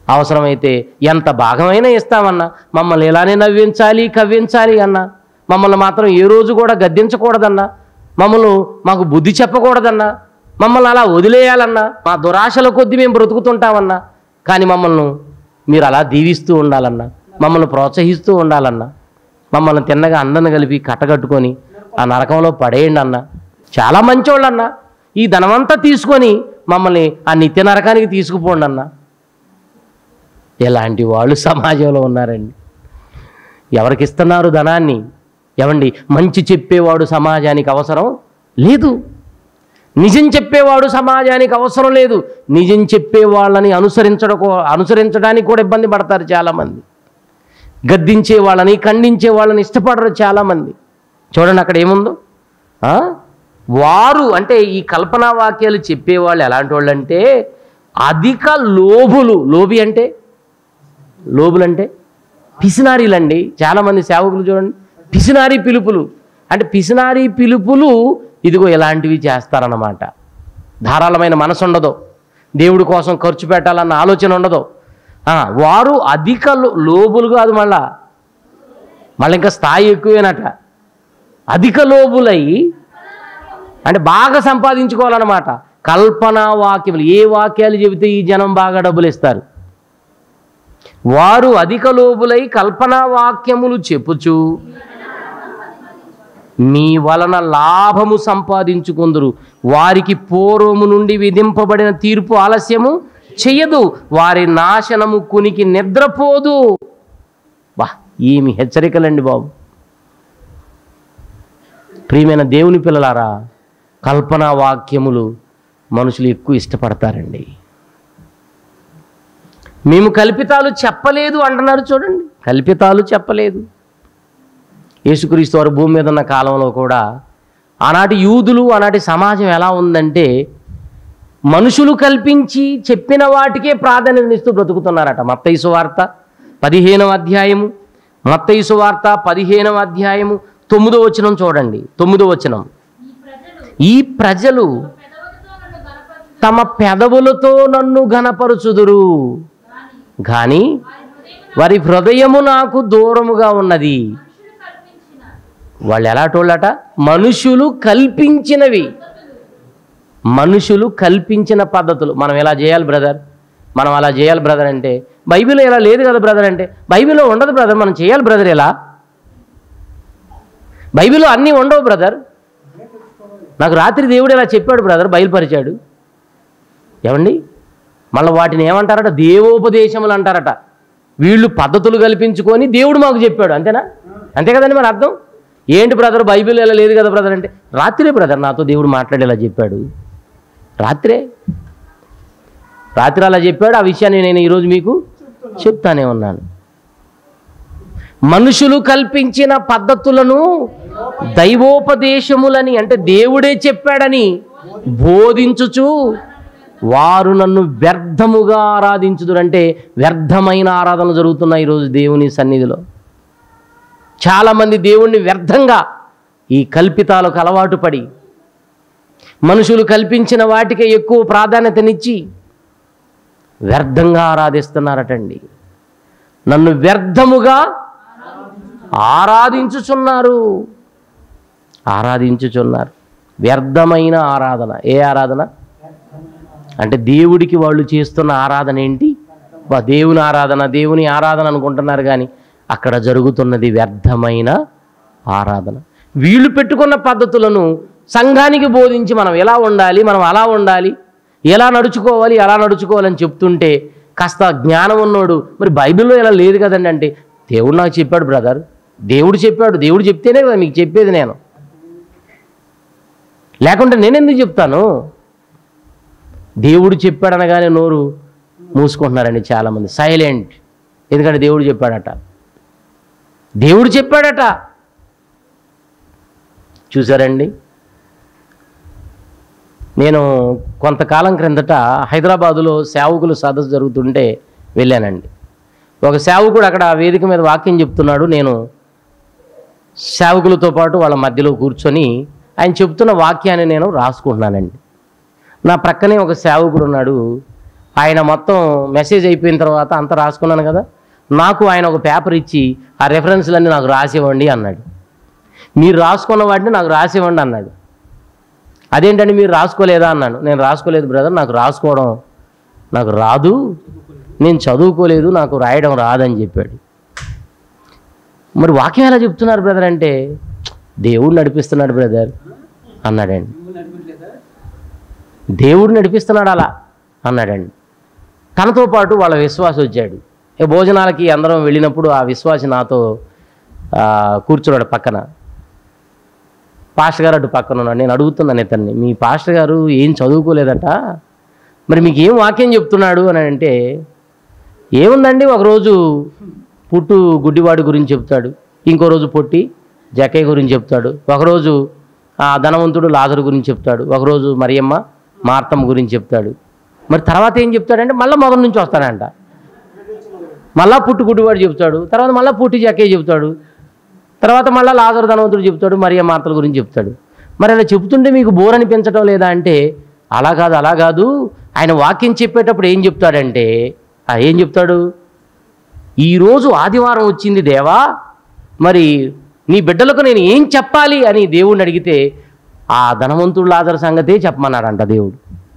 అవసరమైతే ఎంత భాగమైనా ఇస్తామన్నా మమ్మల్ని ఇలానే నవ్వించాలి కవ్వించాలి అన్నా మమ్మల్ని మాత్రం ఏ రోజు కూడా గద్దించకూడదన్నా మమ్మల్ని మాకు బుద్ధి చెప్పకూడదన్నా మమ్మల్ని అలా వదిలేయాలన్నా మా దురాశల కొద్దీ మేము బ్రతుకుతుంటామన్నా కానీ మమ్మల్ని మీరు అలా దీవిస్తూ ఉండాలన్నా మమ్మల్ని ప్రోత్సహిస్తూ ఉండాలన్నా మమ్మల్ని తిన్నగా అందరిని కలిపి కట్టగట్టుకొని ఆ నరకంలో పడేయండి అన్న చాలా మంచోళ్ళు అన్న ఈ ధనమంతా తీసుకొని మమ్మల్ని ఆ నిత్య నరకానికి తీసుకుపోండి అన్న ఇలాంటి వాళ్ళు సమాజంలో ఉన్నారండి ఎవరికి ఇస్తున్నారు ధనాన్ని ఎవండి మంచి చెప్పేవాడు సమాజానికి అవసరం లేదు నిజం చెప్పేవాడు సమాజానికి అవసరం లేదు నిజం చెప్పే వాళ్ళని అనుసరించడం అనుసరించడానికి కూడా ఇబ్బంది పడతారు చాలామంది గద్దించే వాళ్ళని ఖండించే వాళ్ళని ఇష్టపడరు చాలామంది చూడండి అక్కడ ఏముందో ఆ? వారు అంటే ఈ కల్పనా వాక్యాలు చెప్పేవాళ్ళు ఎలాంటి వాళ్ళు అంటే అధిక లోబులు లోబి అంటే లోబులు అంటే పిసినారీలండి చాలామంది సేవకులు చూడండి పిసినారీ పిలుపులు అంటే పిసినారీ పిలుపులు ఇదిగో ఇలాంటివి చేస్తారన్నమాట ధారాళమైన మనసు ఉండదు దేవుడి కోసం ఖర్చు పెట్టాలన్న ఆలోచన ఉండదు ఆ, వారు అధిక లో- లోబులు కాదు మళ్ళా మళ్ళీ ఇంకా స్థాయి ఎక్కువేనట అధిక లోబులై అంటే బాగా సంపాదించుకోవాలన్నమాట కల్పనా వాక్యములు ఏ వాక్యాలు చెబితే ఈ జనం బాగా డబ్బులు ఇస్తారు వారు అధిక లోబులై కల్పనా వాక్యములు చెప్పుచు మీ వలన లాభము సంపాదించుకుందరు వారికి పూర్వము నుండి విధింపబడిన తీర్పు ఆలస్యము చెయ్యదు వారి నాశనము కునికి నిద్రపోదు వా ఏమి హెచ్చరికలండి బాబు ప్రియమైన దేవుని పిల్లలారా కల్పనా వాక్యములు మనుషులు ఎక్కువ ఇష్టపడతారండి మేము కల్పితాలు చెప్పలేదు అంటున్నారు చూడండి కల్పితాలు చెప్పలేదు యేసుక్రీస్తు వారు భూమి మీద ఉన్న కాలంలో కూడా ఆనాటి యూదులు ఆనాటి సమాజం ఎలా ఉందంటే మనుషులు కల్పించి చెప్పిన వాటికే ప్రాధాన్యతనిస్తూ బ్రతుకుతున్నారట మత్తైసు వార్త పదిహేనవ అధ్యాయము మత్తైసు వార్త పదిహేనవ అధ్యాయము తొమ్మిదో వచనం చూడండి తొమ్మిదో వచనం ఈ ప్రజలు తమ పెదవులతో నన్ను ఘనపరుచుదురు కానీ వారి హృదయము నాకు దూరముగా ఉన్నది వాళ్ళు ఎలాంటోళ్ళట మనుషులు కల్పించినవి మనుషులు కల్పించిన పద్ధతులు మనం ఎలా చేయాలి బ్రదర్ మనం అలా చేయాలి బ్రదర్ అంటే బైబిల్లో ఇలా లేదు కదా బ్రదర్ అంటే బైబిల్లో ఉండదు బ్రదర్ మనం చేయాలి బ్రదర్ ఎలా బైబిల్లో అన్నీ ఉండవు బ్రదర్ నాకు రాత్రి దేవుడు ఇలా చెప్పాడు బ్రదర్ బయలుపరిచాడు ఏమండి మళ్ళీ వాటిని ఏమంటారట దేవోపదేశములు అంటారట వీళ్ళు పద్ధతులు కల్పించుకొని దేవుడు మాకు చెప్పాడు అంతేనా అంతే కదండి మరి అర్థం ఏంటి బ్రదర్ బైబిల్ ఇలా లేదు కదా బ్రదర్ అంటే రాత్రే బ్రదర్ నాతో దేవుడు మాట్లాడేలా చెప్పాడు రాత్రే రాత్రి అలా చెప్పాడు ఆ విషయాన్ని నేను ఈరోజు మీకు చెప్తానే ఉన్నాను మనుషులు కల్పించిన పద్ధతులను దైవోపదేశములని అంటే దేవుడే చెప్పాడని బోధించుచు వారు నన్ను వ్యర్థముగా ఆరాధించుదురంటే వ్యర్థమైన ఆరాధన జరుగుతున్నాయి ఈరోజు దేవుని సన్నిధిలో చాలామంది దేవుణ్ణి వ్యర్థంగా ఈ కల్పితాలకు అలవాటు పడి మనుషులు కల్పించిన వాటికే ఎక్కువ ప్రాధాన్యతనిచ్చి వ్యర్థంగా ఆరాధిస్తున్నారటండి నన్ను వ్యర్థముగా ఆరాధించుచున్నారు ఆరాధించుచున్నారు వ్యర్థమైన ఆరాధన ఏ ఆరాధన అంటే దేవుడికి వాళ్ళు చేస్తున్న ఆరాధన ఏంటి వా దేవుని ఆరాధన దేవుని ఆరాధన అనుకుంటున్నారు కానీ అక్కడ జరుగుతున్నది వ్యర్థమైన ఆరాధన వీళ్ళు పెట్టుకున్న పద్ధతులను సంఘానికి బోధించి మనం ఎలా ఉండాలి మనం అలా ఉండాలి ఎలా నడుచుకోవాలి ఎలా నడుచుకోవాలని చెప్తుంటే కాస్త జ్ఞానం ఉన్నోడు మరి బైబిల్లో ఇలా లేదు కదండి అంటే దేవుడు నాకు చెప్పాడు బ్రదర్ దేవుడు చెప్పాడు దేవుడు చెప్తేనే కదా మీకు చెప్పేది నేను లేకుంటే నేను ఎందుకు చెప్తాను దేవుడు చెప్పాడనగానే నోరు మూసుకుంటున్నారండి చాలామంది సైలెంట్ ఎందుకంటే దేవుడు చెప్పాడట దేవుడు చెప్పాడట చూసారండి నేను కొంతకాలం క్రిందట హైదరాబాదులో సేవకులు సదస్సు జరుగుతుంటే వెళ్ళానండి ఒక సేవకుడు అక్కడ వేదిక మీద వాక్యం చెప్తున్నాడు నేను సేవకులతో పాటు వాళ్ళ మధ్యలో కూర్చొని ఆయన చెప్తున్న వాక్యాన్ని నేను రాసుకుంటున్నానండి నా ప్రక్కనే ఒక సేవకుడు ఉన్నాడు ఆయన మొత్తం మెసేజ్ అయిపోయిన తర్వాత అంతా రాసుకున్నాను కదా నాకు ఆయన ఒక పేపర్ ఇచ్చి ఆ రెఫరెన్స్లన్నీ నాకు రాసివ్వండి అన్నాడు మీరు రాసుకున్న వాటిని నాకు రాసివ్వండి అన్నాడు అదేంటండి మీరు రాసుకోలేదా అన్నాను నేను రాసుకోలేదు బ్రదర్ నాకు రాసుకోవడం నాకు రాదు నేను చదువుకోలేదు నాకు రాయడం రాదని చెప్పాడు మరి వాక్యం ఎలా చెప్తున్నారు బ్రదర్ అంటే దేవుడు నడిపిస్తున్నాడు బ్రదర్ అన్నాడండి దేవుడు నడిపిస్తున్నాడు అలా అన్నాడండి తనతో పాటు వాళ్ళ విశ్వాసి వచ్చాడు ఏ భోజనాలకి అందరం వెళ్ళినప్పుడు ఆ విశ్వాసి నాతో ఆ, కూర్చున్నాడు పక్కన పాస్టర్ గారు అటు పక్కన ఉన్నాడు నేను అడుగుతున్నాను ఇతన్ని మీ పాస్టర్ గారు ఏం చదువుకోలేదట మరి మీకు ఏం వాక్యం చెప్తున్నాడు అని అంటే ఏముందండి ఒకరోజు పుట్టు గుడ్డివాడి గురించి చెప్తాడు ఇంకో రోజు పొట్టి జకయ్య గురించి చెప్తాడు ఒకరోజు ఆ ధనవంతుడు లాజరు గురించి చెప్తాడు ఒకరోజు మరియమ్మ మార్తమ్మ గురించి చెప్తాడు మరి తర్వాత ఏం చెప్తాడంటే మళ్ళీ మొదటి నుంచి వస్తాడంట మళ్ళా పుట్టు గుడ్డివాడు చెప్తాడు తర్వాత మళ్ళీ పుట్టి జక్కయ్య చెప్తాడు తర్వాత మళ్ళీ లాజరు ధనవంతుడు చెప్తాడు మరియ మార్తల గురించి చెప్తాడు మరి అలా చెప్తుంటే మీకు బోర్ అనిపించడం లేదా అంటే అలా కాదు అలా కాదు ఆయన వాక్యం చెప్పేటప్పుడు ఏం చెప్తాడంటే ఆ, ఏం చెప్తాడు ఈరోజు ఆదివారం వచ్చింది దేవా మరి నీ బిడ్డలకు నేను ఏం చెప్పాలి అని దేవుణ్ణి అడిగితే ఆ ధనవంతుడు లాజర్ సంగతే చెప్పమన్నాడంట దేవుడు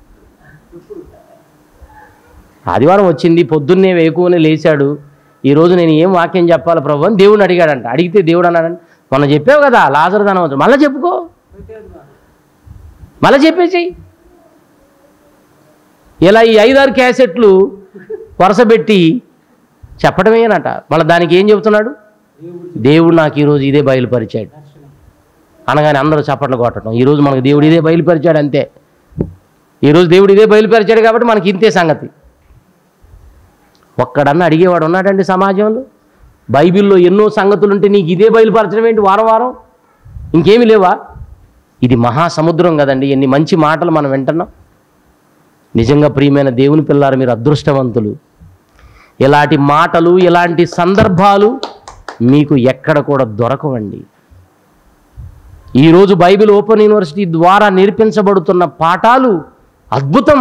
ఆదివారం వచ్చింది పొద్దున్నే వేకువనే లేచాడు ఈరోజు నేను ఏం వాక్యం చెప్పాలి ప్రభు అని దేవుడిని అడిగాడంట అడిగితే దేవుడు అన్నాడంట మొన్న చెప్పావు కదా లాజర్ ధనవంతుడు మళ్ళీ చెప్పుకో మళ్ళీ చెప్పేసేయి ఇలా ఈ ఐదారు క్యాసెట్లు వరుసపెట్టి చెప్పడమేనట మళ్ళీ దానికి ఏం చెబుతున్నాడు దేవుడు నాకు ఈరోజు ఇదే బయలుపరిచాడు అనగానే అందరూ చప్పట్లు కొట్టడం ఈరోజు మనకు దేవుడు ఇదే బయలుపరిచాడు అంతే ఈరోజు దేవుడు ఇదే బయలుపరిచాడు కాబట్టి మనకి ఇంతే సంగతి ఒక్కడన్నా అడిగేవాడు ఉన్నాడండి సమాజంలో బైబిల్లో ఎన్నో సంగతులు ఉంటే నీకు ఇదే బయలుపరచడం ఏంటి వారం వారం ఇంకేమీ లేవా ఇది మహాసముద్రం కదండి ఎన్ని మంచి మాటలు మనం వింటున్నాం నిజంగా ప్రియమైన దేవుని పిల్లారు మీరు అదృష్టవంతులు ఇలాంటి మాటలు ఇలాంటి సందర్భాలు మీకు ఎక్కడ కూడా దొరకవండి ఈరోజు బైబిల్ ఓపెన్ యూనివర్సిటీ ద్వారా నేర్పించబడుతున్న పాఠాలు అద్భుతం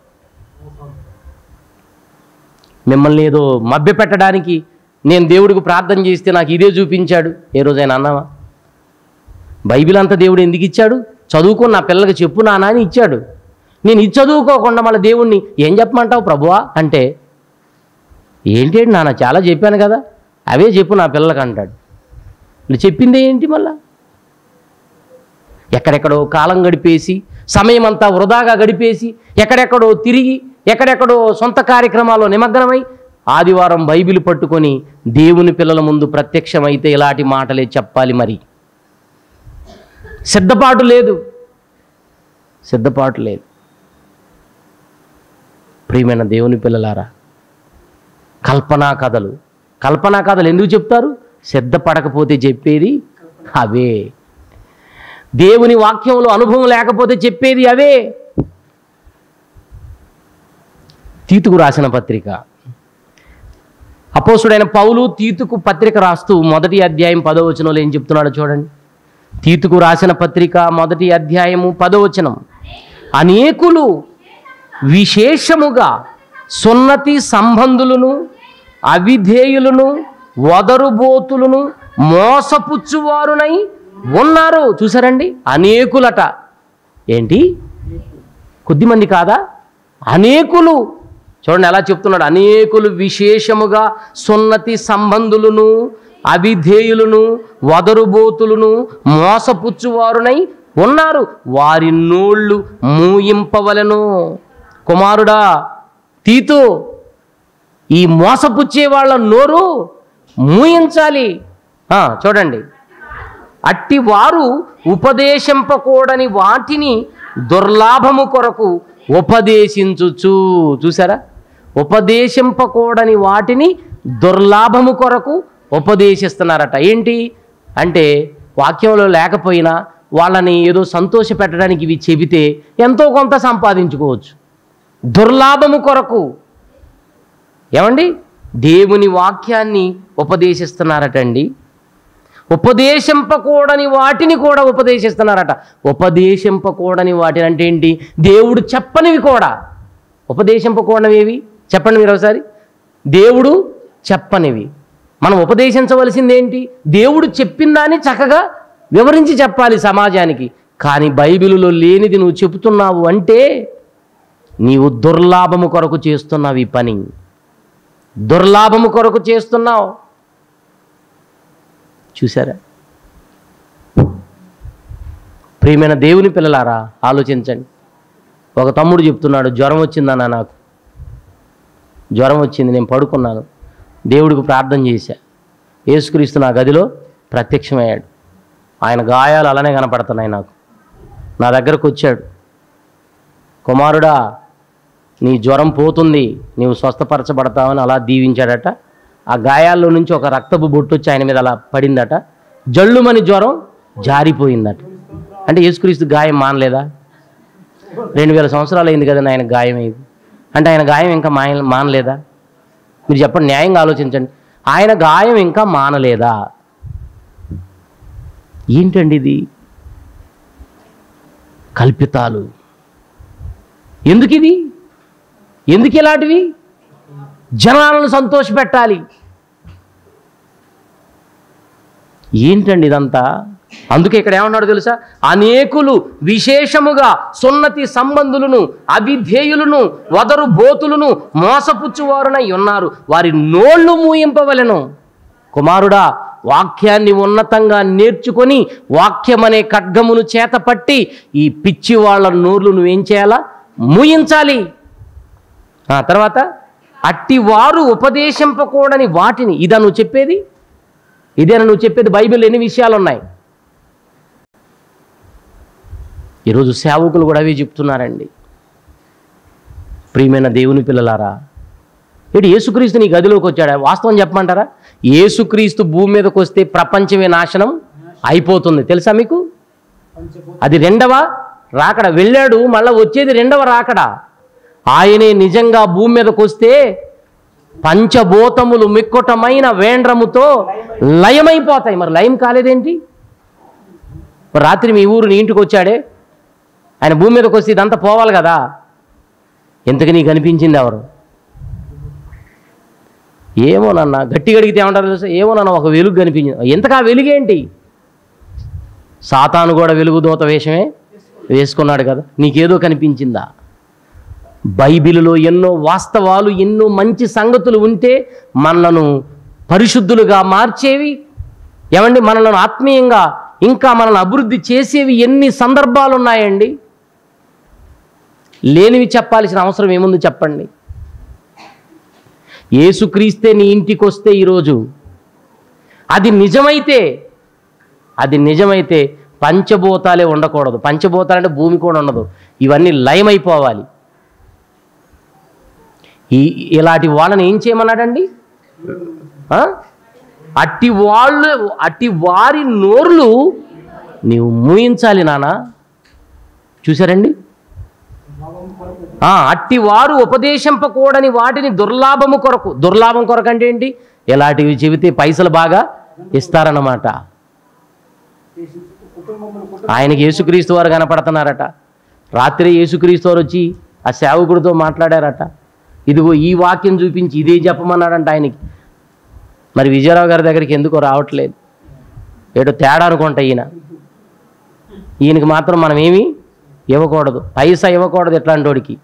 మిమ్మల్ని ఏదో మభ్యపెట్టడానికి నేను దేవుడికి ప్రార్థన చేస్తే నాకు ఇదే చూపించాడు ఏ రోజైనా అన్నావా బైబిల్ అంతా దేవుడు ఎందుకు ఇచ్చాడు చదువుకో నా పిల్లలకి చెప్పు నాన్న అని ఇచ్చాడు నేను ఇది చదువుకోకుండా మళ్ళీ దేవుణ్ణి ఏం చెప్పమంటావు ప్రభువా అంటే ఏంటి నాన్న చాలా చెప్పాను కదా అవే చెప్పు నా పిల్లలకి అంటాడు నువ్వు చెప్పిందే ఏంటి మళ్ళా ఎక్కడెక్కడో కాలం గడిపేసి సమయం అంతా వృధాగా గడిపేసి ఎక్కడెక్కడో తిరిగి ఎక్కడెక్కడో సొంత కార్యక్రమాల్లో నిమగ్నమై ఆదివారం బైబిల్ పట్టుకొని దేవుని పిల్లల ముందు ప్రత్యక్షమైతే ఇలాంటి మాటలే చెప్పాలి మరి సిద్ధపాటు లేదు సిద్ధపాటు లేదు ప్రియమైన దేవుని పిల్లలారా కల్పనా కథలు కల్పనా కథలు ఎందుకు చెప్తారు సిద్ధపడకపోతే చెప్పేది అవే దేవుని వాక్యంలో అనుభవం లేకపోతే చెప్పేది అవే తీతుకు రాసిన పత్రిక అపోసుడైన పౌలు తీతుకు పత్రిక రాస్తూ మొదటి అధ్యాయం పదవచనంలో ఏం చెప్తున్నాడో చూడండి తీతుకు రాసిన పత్రిక మొదటి అధ్యాయము పదవచనం అనేకులు విశేషముగా సున్నతి సంబంధులను అవిధేయులను వదరుబోతులను మోసపుచ్చువారునై ఉన్నారు చూసారండి అనేకులట ఏంటి కొద్దిమంది కాదా అనేకులు చూడండి ఎలా చెప్తున్నాడు అనేకులు విశేషముగా సున్నతి సంబంధులను అవిధేయులను వదరుబోతులను మోసపుచ్చువారునై ఉన్నారు వారి నోళ్ళు మూయింపవలను కుమారుడా తీతు ఈ మోసపుచ్చే వాళ్ళ నోరు మూయించాలి ఆ, చూడండి అట్టి వారు ఉపదేశింపకూడని వాటిని దుర్లాభము కొరకు ఉపదేశించుచు చూసారా ఉపదేశింపకూడని వాటిని దుర్లాభము కొరకు ఉపదేశిస్తున్నారట ఏంటి అంటే వాక్యంలో లేకపోయినా వాళ్ళని ఏదో సంతోష పెట్టడానికి ఇవి చెబితే ఎంతో కొంత సంపాదించుకోవచ్చు దుర్లాభము కొరకు ఏమండి దేవుని వాక్యాన్ని ఉపదేశిస్తున్నారటండి ఉపదేశింపకూడని వాటిని కూడా ఉపదేశిస్తున్నారట ఉపదేశింపకూడని వాటిని అంటే ఏంటి దేవుడు చెప్పనివి కూడా ఉపదేశింపకూడనివి చెప్పండి మీరు ఒకసారి దేవుడు చెప్పనివి మనం ఉపదేశించవలసింది ఏంటి దేవుడు చెప్పిన దాన్ని చక్కగా వివరించి చెప్పాలి సమాజానికి కానీ బైబిలులో లేనిది నువ్వు చెబుతున్నావు అంటే నీవు దుర్లాభము కొరకు చేస్తున్నావు ఈ పని దుర్లాభము కొరకు చేస్తున్నావు చూసారా ప్రియమైన దేవుని పిల్లలారా ఆలోచించండి ఒక తమ్ముడు చెప్తున్నాడు జ్వరం వచ్చిందన్న నాకు జ్వరం వచ్చింది నేను పడుకున్నాను దేవుడికి ప్రార్థన చేశా యేసుక్రీస్తు నా గదిలో ప్రత్యక్షమయ్యాడు ఆయన గాయాలు అలానే కనపడుతున్నాయి నాకు నా దగ్గరకు వచ్చాడు కుమారుడా నీ జ్వరం పోతుంది నీవు స్వస్థపరచబడతావని అలా దీవించాడట ఆ గాయాల్లో నుంచి ఒక రక్తపు బొట్టు వచ్చి ఆయన మీద అలా పడిందట జల్లుమని జ్వరం జారిపోయిందట అంటే యేసుక్రీస్తు గాయం మానలేదా రెండు వేల సంవత్సరాలు అయింది కదండి ఆయన గాయం అయింది అంటే ఆయన గాయం ఇంకా మాయ మానలేదా మీరు చెప్పండి న్యాయంగా ఆలోచించండి ఆయన గాయం ఇంకా మానలేదా ఏంటండి ఇది కల్పితాలు ఎందుకు ఇది ఎందుకు ఇలాంటివి జనాలను సంతోషపెట్టాలి ఏంటండి ఇదంతా అందుకే ఇక్కడ ఏమన్నాడు తెలుసా అనేకులు విశేషముగా సున్నతి సంబంధులను అవిధేయులను వదరు బోతులను మోసపుచ్చువారునై ఉన్నారు వారి నోళ్ళు మూయింపవలెను కుమారుడా వాక్యాన్ని ఉన్నతంగా నేర్చుకొని వాక్యమనే ఖడ్గమును చేతపట్టి ఈ పిచ్చి వాళ్ళ నోర్లు నువ్వేం చేయాలా మూయించాలి ఆ తర్వాత అట్టి వారు ఉపదేశింపకూడని వాటిని ఇదా నువ్వు చెప్పేది ఇదేనా నువ్వు చెప్పేది బైబిల్ ఎన్ని విషయాలు ఉన్నాయి ఈరోజు సేవకులు కూడా అవి చెప్తున్నారండి ప్రియమైన దేవుని పిల్లలారా ఏంటి యేసుక్రీస్తు నీ గదిలోకి వచ్చాడా వాస్తవం చెప్పమంటారా యేసుక్రీస్తు భూమి మీదకి వస్తే ప్రపంచమే నాశనం అయిపోతుంది తెలుసా మీకు అది రెండవ రాకడ వెళ్ళాడు మళ్ళీ వచ్చేది రెండవ రాకడ ఆయనే నిజంగా భూమి మీదకి వస్తే పంచభూతములు మిక్కుటమైన వేండ్రముతో లయమైపోతాయి మరి లయం కాలేదేంటి మరి రాత్రి మీ ఊరు నీ ఇంటికి వచ్చాడే ఆయన భూమి మీదకి వస్తే ఇదంతా పోవాలి కదా ఎంతకు నీకు అనిపించింది ఎవరు ఏమో నాన్న గట్టిగా అడిగితే ఏమంటారు తెలుసా ఏమో నాన్న ఒక వెలుగు కనిపించింది ఎంతకా వెలుగేంటి సాతాను కూడా వెలుగు దూత వేషమే వేసుకున్నాడు కదా నీకేదో కనిపించిందా బైబిలులో ఎన్నో వాస్తవాలు ఎన్నో మంచి సంగతులు ఉంటే మనలను పరిశుద్ధులుగా మార్చేవి ఏమండి మనలను ఆత్మీయంగా ఇంకా మనల్ని అభివృద్ధి చేసేవి ఎన్ని సందర్భాలు ఉన్నాయండి లేనివి చెప్పాల్సిన అవసరం ఏముంది చెప్పండి యేసుక్రీస్తే నీ ఇంటికి వస్తే ఈరోజు అది నిజమైతే అది నిజమైతే పంచభూతాలే ఉండకూడదు పంచభూతాలు అంటే భూమి కూడా ఉండదు ఇవన్నీ లయమైపోవాలి ఈ ఇలాంటి వాళ్ళని ఏం చేయమన్నాడండి ఆ? అట్టి వాళ్ళు అట్టి వారి నోర్లు నీవు మూయించాలి నాన్న చూసారండి ఆ, అట్టి వారు ఉపదేశింపకూడని వాటిని దుర్లాభము కొరకు దుర్లాభం కొరకు అంటే ఏంటి ఇలాంటివి చెబితే పైసలు బాగా ఇస్తారన్నమాట ఆయనకి యేసుక్రీస్తు వారు కనపడుతున్నారట రాత్రి యేసుక్రీస్తు వారు వచ్చి ఆ సేవకుడితో మాట్లాడారట ఇదిగో ఈ వాక్యం చూపించి ఇదే చెప్పమన్నాడంట ఆయనకి మరి విజయరావు గారి దగ్గరికి ఎందుకో రావట్లేదు ఏటో తేడా అనుకుంటా ఈయన ఈయనకి మాత్రం మనం ఏమీ ఇవ్వకూడదు పైసా ఇవ్వకూడదు ఎట్లాంటి వాడికి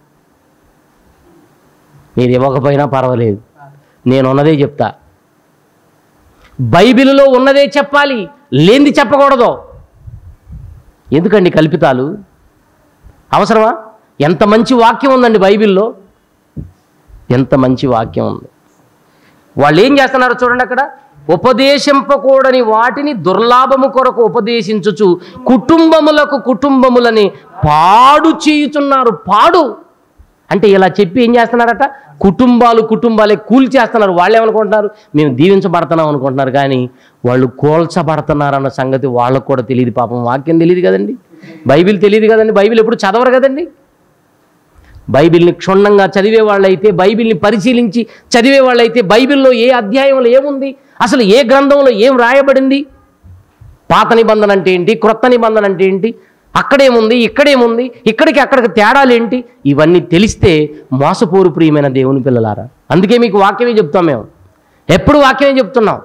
మీరు ఇవ్వకపోయినా పర్వాలేదు నేను ఉన్నదే చెప్తా బైబిల్లో ఉన్నదే చెప్పాలి లేనిది చెప్పకూడదు ఎందుకండి కల్పితాలు అవసరమా ఎంత మంచి వాక్యం ఉందండి బైబిల్లో ఎంత మంచి వాక్యం ఉంది వాళ్ళు ఏం చేస్తున్నారు చూడండి అక్కడ ఉపదేశింపకూడని వాటిని దుర్లాభము కొరకు ఉపదేశించుచు కుటుంబములకు కుటుంబములని పాడు చేయుచున్నారు పాడు అంటే ఇలా చెప్పి ఏం చేస్తున్నారట కుటుంబాలు కుటుంబాలే కూల్చేస్తున్నారు వాళ్ళు ఏమనుకుంటున్నారు మేము దీవించబడుతున్నాం అనుకుంటున్నారు కానీ వాళ్ళు కోల్చబడుతున్నారు అన్న సంగతి వాళ్ళకు కూడా తెలియదు పాపం వాక్యం తెలియదు కదండి బైబిల్ తెలియదు కదండి బైబిల్ ఎప్పుడు చదవరు కదండి బైబిల్ని క్షుణ్ణంగా చదివే వాళ్ళైతే బైబిల్ని పరిశీలించి చదివే వాళ్ళైతే బైబిల్లో ఏ అధ్యాయంలో ఏముంది అసలు ఏ గ్రంథంలో ఏం రాయబడింది పాత నిబంధన అంటే ఏంటి క్రొత్త నిబంధన అంటే ఏంటి అక్కడేముంది ఇక్కడేముంది ఇక్కడికి అక్కడికి తేడాలేంటి ఇవన్నీ తెలిస్తే మోసపోరు ప్రియమైన దేవుని పిల్లలారా అందుకే మీకు వాక్యమే చెప్తాం మేము ఎప్పుడు వాక్యమే చెప్తున్నాం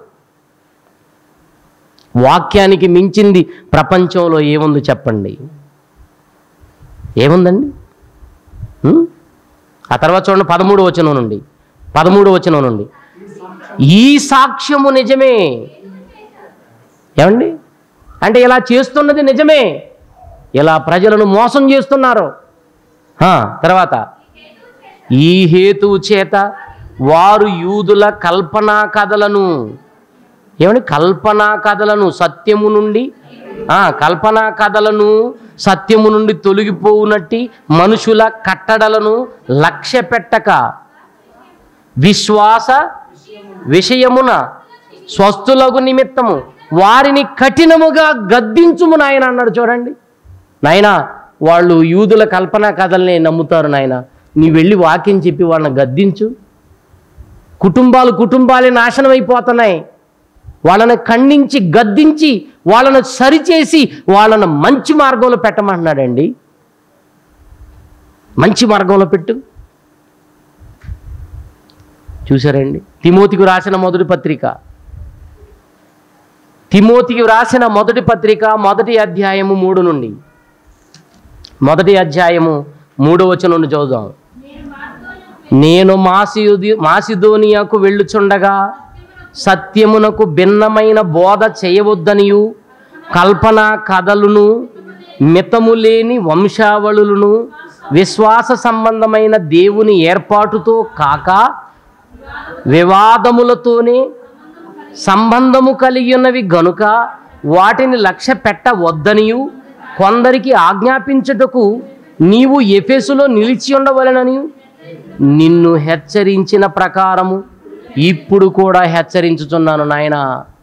వాక్యానికి మించింది ప్రపంచంలో ఏముంది చెప్పండి ఏముందండి ఉం? ఆ తర్వాత చూడండి పదమూడు వచనం నుండి పదమూడు వచనం నుండి ఈ సాక్ష్యము నిజమే ఏమండి అంటే ఇలా చేస్తున్నది నిజమే ఇలా ప్రజలను మోసం చేస్తున్నారు ఆ, తర్వాత ఈ హేతువు చేత వారు యూదుల కల్పనా కథలను ఏమండి కల్పనా కథలను సత్యము నుండి ఆ, కల్పనా కథలను సత్యము నుండి తొలగిపోవునట్టి మనుషుల కట్టడలను లక్ష్య పెట్టక విశ్వాస విషయమున స్వస్థులకు నిమిత్తము వారిని కఠినముగా గద్దించుము నాయన అన్నాడు చూడండి నాయన వాళ్ళు యూదుల కల్పనా కథల్ని నమ్ముతారు నాయన నీ వెళ్ళి వాక్యం చెప్పి వాళ్ళని గద్దించు కుటుంబాలు కుటుంబాలే నాశనం అయిపోతున్నాయి వాళ్ళని ఖండించి గద్దించి వాళ్ళను సరిచేసి వాళ్ళను మంచి మార్గంలో పెట్టమంటున్నాడండి మంచి మార్గంలో పెట్టు చూసారండి తిమోతికి రాసిన మొదటి పత్రిక తిమోతికి రాసిన మొదటి పత్రిక మొదటి అధ్యాయము మూడు నుండి మొదటి అధ్యాయము మూడో వచనం నుండి చదువుదాం నేను మాసియుది మాసిదోనియాకు వెళ్ళుచుండగా సత్యమునకు భిన్నమైన బోధ చేయవద్దనియు కల్పన కథలను మితము లేని వంశావళులను విశ్వాస సంబంధమైన దేవుని ఏర్పాటుతో కాక వివాదములతోనే సంబంధము కలిగి ఉన్నవి గనుక వాటిని లక్ష్య పెట్టవద్దనియు కొందరికి ఆజ్ఞాపించుటకు నీవు ఎఫెసులో నిలిచి ఉండవలెనని నిన్ను హెచ్చరించిన ప్రకారము ఇప్పుడు కూడా హెచ్చరించుచున్నాను నాయనా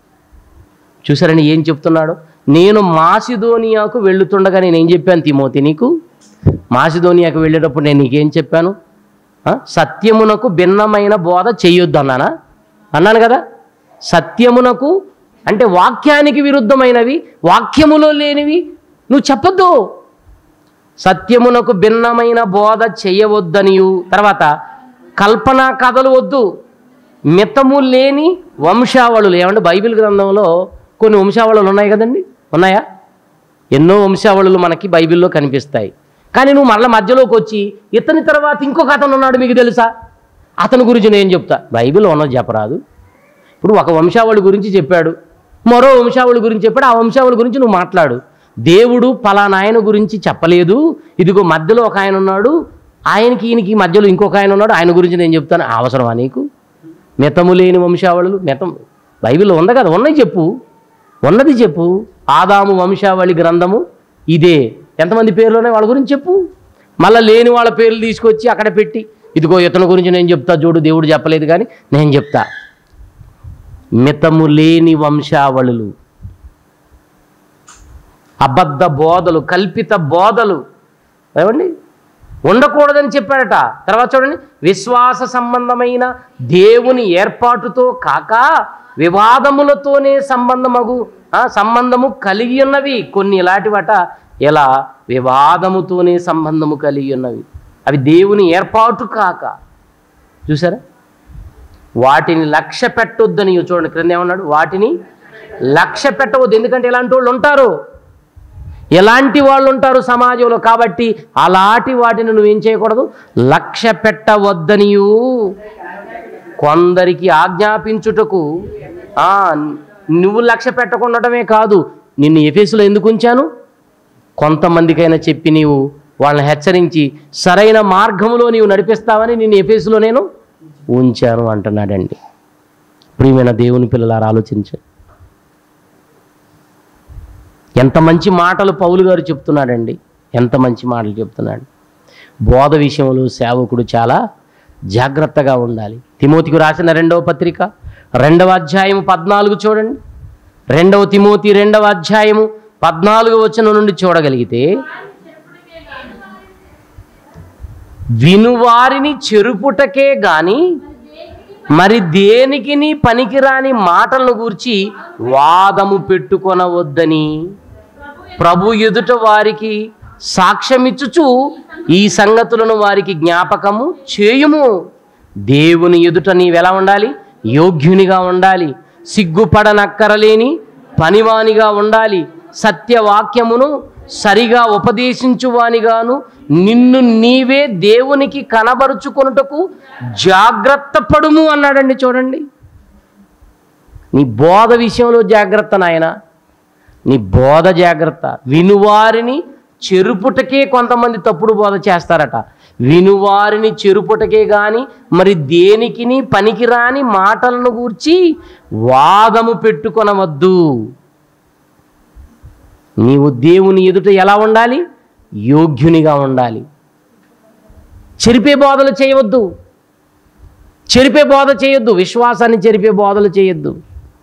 చూసారని ఏం చెప్తున్నాడు నేను మాసిదోనియాకు వెళ్ళుతుండగా నేను ఏం చెప్పాను తిమోతి నీకు మాసిదోనియాకు వెళ్ళేటప్పుడు నేను నీకేం చెప్పాను ఆ? సత్యమునకు భిన్నమైన బోధ చేయొద్దు అన్నానా అన్నాను కదా సత్యమునకు అంటే వాక్యానికి విరుద్ధమైనవి వాక్యములో లేనివి నువ్వు చెప్పొద్దు సత్యమునకు భిన్నమైన బోధ చేయవద్దనియు తర్వాత కల్పనా కథలు వద్దు మితము లేని వంశావళులు ఏమంటే బైబిల్ గ్రంథంలో కొన్ని వంశావళులు ఉన్నాయి కదండి ఉన్నాయా ఎన్నో వంశావళులు మనకి బైబిల్లో కనిపిస్తాయి కానీ నువ్వు మళ్ళీ మధ్యలోకి వచ్చి ఇతని తర్వాత ఇంకొక అతను ఉన్నాడు మీకు తెలుసా అతని గురించి నేను చెప్తా బైబిల్ ఉన్నది చెప్పరాదు ఇప్పుడు ఒక వంశావళి గురించి చెప్పాడు మరో వంశావళి గురించి చెప్పాడు ఆ వంశావళి గురించి నువ్వు మాట్లాడు దేవుడు పలానా ఆయన గురించి చెప్పలేదు ఇదిగో మధ్యలో ఒక ఆయన ఉన్నాడు ఆయనకి ఈయనకి మధ్యలో ఇంకొక ఆయన ఉన్నాడు ఆయన గురించి నేను చెప్తాను అవసరమా నీకు మితము లేని వంశావళులు మితం బైబిల్లో ఉంది కదా ఉన్నది చెప్పు ఉన్నది చెప్పు ఆదాము వంశావళి గ్రంథము ఇదే ఎంతమంది పేర్లు ఉన్నాయి వాళ్ళ గురించి చెప్పు మళ్ళీ లేని వాళ్ళ పేర్లు తీసుకొచ్చి అక్కడ పెట్టి ఇదిగో ఇతని గురించి నేను చెప్తా చూడు దేవుడు చెప్పలేదు కానీ నేను చెప్తా మితము లేని వంశావళులు అబద్ధ బోధలు కల్పిత బోధలు ఏమండి ఉండకూడదని చెప్పాడట తర్వాత చూడండి విశ్వాస సంబంధమైన దేవుని ఏర్పాటుతో కాక వివాదములతోనే సంబంధమగు ఆ, సంబంధము కలిగి ఉన్నవి కొన్ని ఇలాంటివట ఇలా వివాదముతోనే సంబంధము కలిగి ఉన్నవి అవి దేవుని ఏర్పాటు కాక చూసారా వాటిని లక్ష్య పెట్టొద్దని చూడండి క్రింద ఏమన్నాడు వాటిని లక్ష్య పెట్టవద్దు ఎందుకంటే ఇలాంటి వాళ్ళు ఉంటారు ఎలాంటి వాళ్ళు ఉంటారు సమాజంలో కాబట్టి అలాంటి వాటిని నువ్వేం చేయకూడదు లక్ష్య పెట్టవద్దనియు కొందరికి ఆజ్ఞాపించుటకు ఆ, నువ్వు లక్ష్య పెట్టకుండటమే కాదు నిన్ను ఎఫేసులో ఎందుకు ఉంచాను కొంతమందికైనా చెప్పి నీవు వాళ్ళని హెచ్చరించి సరైన మార్గంలో నీవు నడిపిస్తావని నిన్ను ఎఫేసులో నేను ఉంచాను అంటున్నాడండి ప్రియమైన దేవుని పిల్లలారా ఆలోచించండి ఎంత మంచి మాటలు పౌలు గారు చెప్తున్నాడండి ఎంత మంచి మాటలు చెప్తున్నాడు బోధ విషయంలో సేవకుడు చాలా జాగ్రత్తగా ఉండాలి తిమోతికి రాసిన రెండవ పత్రిక రెండవ అధ్యాయము పద్నాలుగు చూడండి రెండవ తిమోతి రెండవ అధ్యాయము పద్నాలుగు వచనం నుండి చూడగలిగితే వినువారిని చెరుపుటకే గాని మరి దేనికిని పనికిరాని మాటలను గూర్చి వాదము పెట్టుకొనవద్దని ప్రభు ఎదుట వారికి సాక్ష్యమిచ్చుచు ఈ సంగతులను వారికి జ్ఞాపకము చేయుము దేవుని ఎదుట నీవెలా ఉండాలి యోగ్యునిగా ఉండాలి సిగ్గుపడనక్కరలేని పనివానిగా ఉండాలి సత్యవాక్యమును సరిగా ఉపదేశించువానిగాను నిన్ను నీవే దేవునికి కనబరుచుకొనుటకు జాగ్రత్త పడుము అన్నాడండి చూడండి నీ బోధ విషయంలో జాగ్రత్త నాయన నీ బోధ జాగ్రత్త వినువారిని చెరుపుటకే కొంతమంది తప్పుడు బోధ చేస్తారట వినువారిని చెరుపుటకే గాని మరి దేనికిని పనికిరాని మాటలను గూర్చి వాదము పెట్టుకొనవద్దు నీవు దేవుని ఎదుట ఎలా ఉండాలి యోగ్యునిగా ఉండాలి చెరిపే బోధలు చేయవద్దు చెరిపే బోధ చేయొద్దు విశ్వాసాన్ని చెరిపే బోధలు చేయొద్దు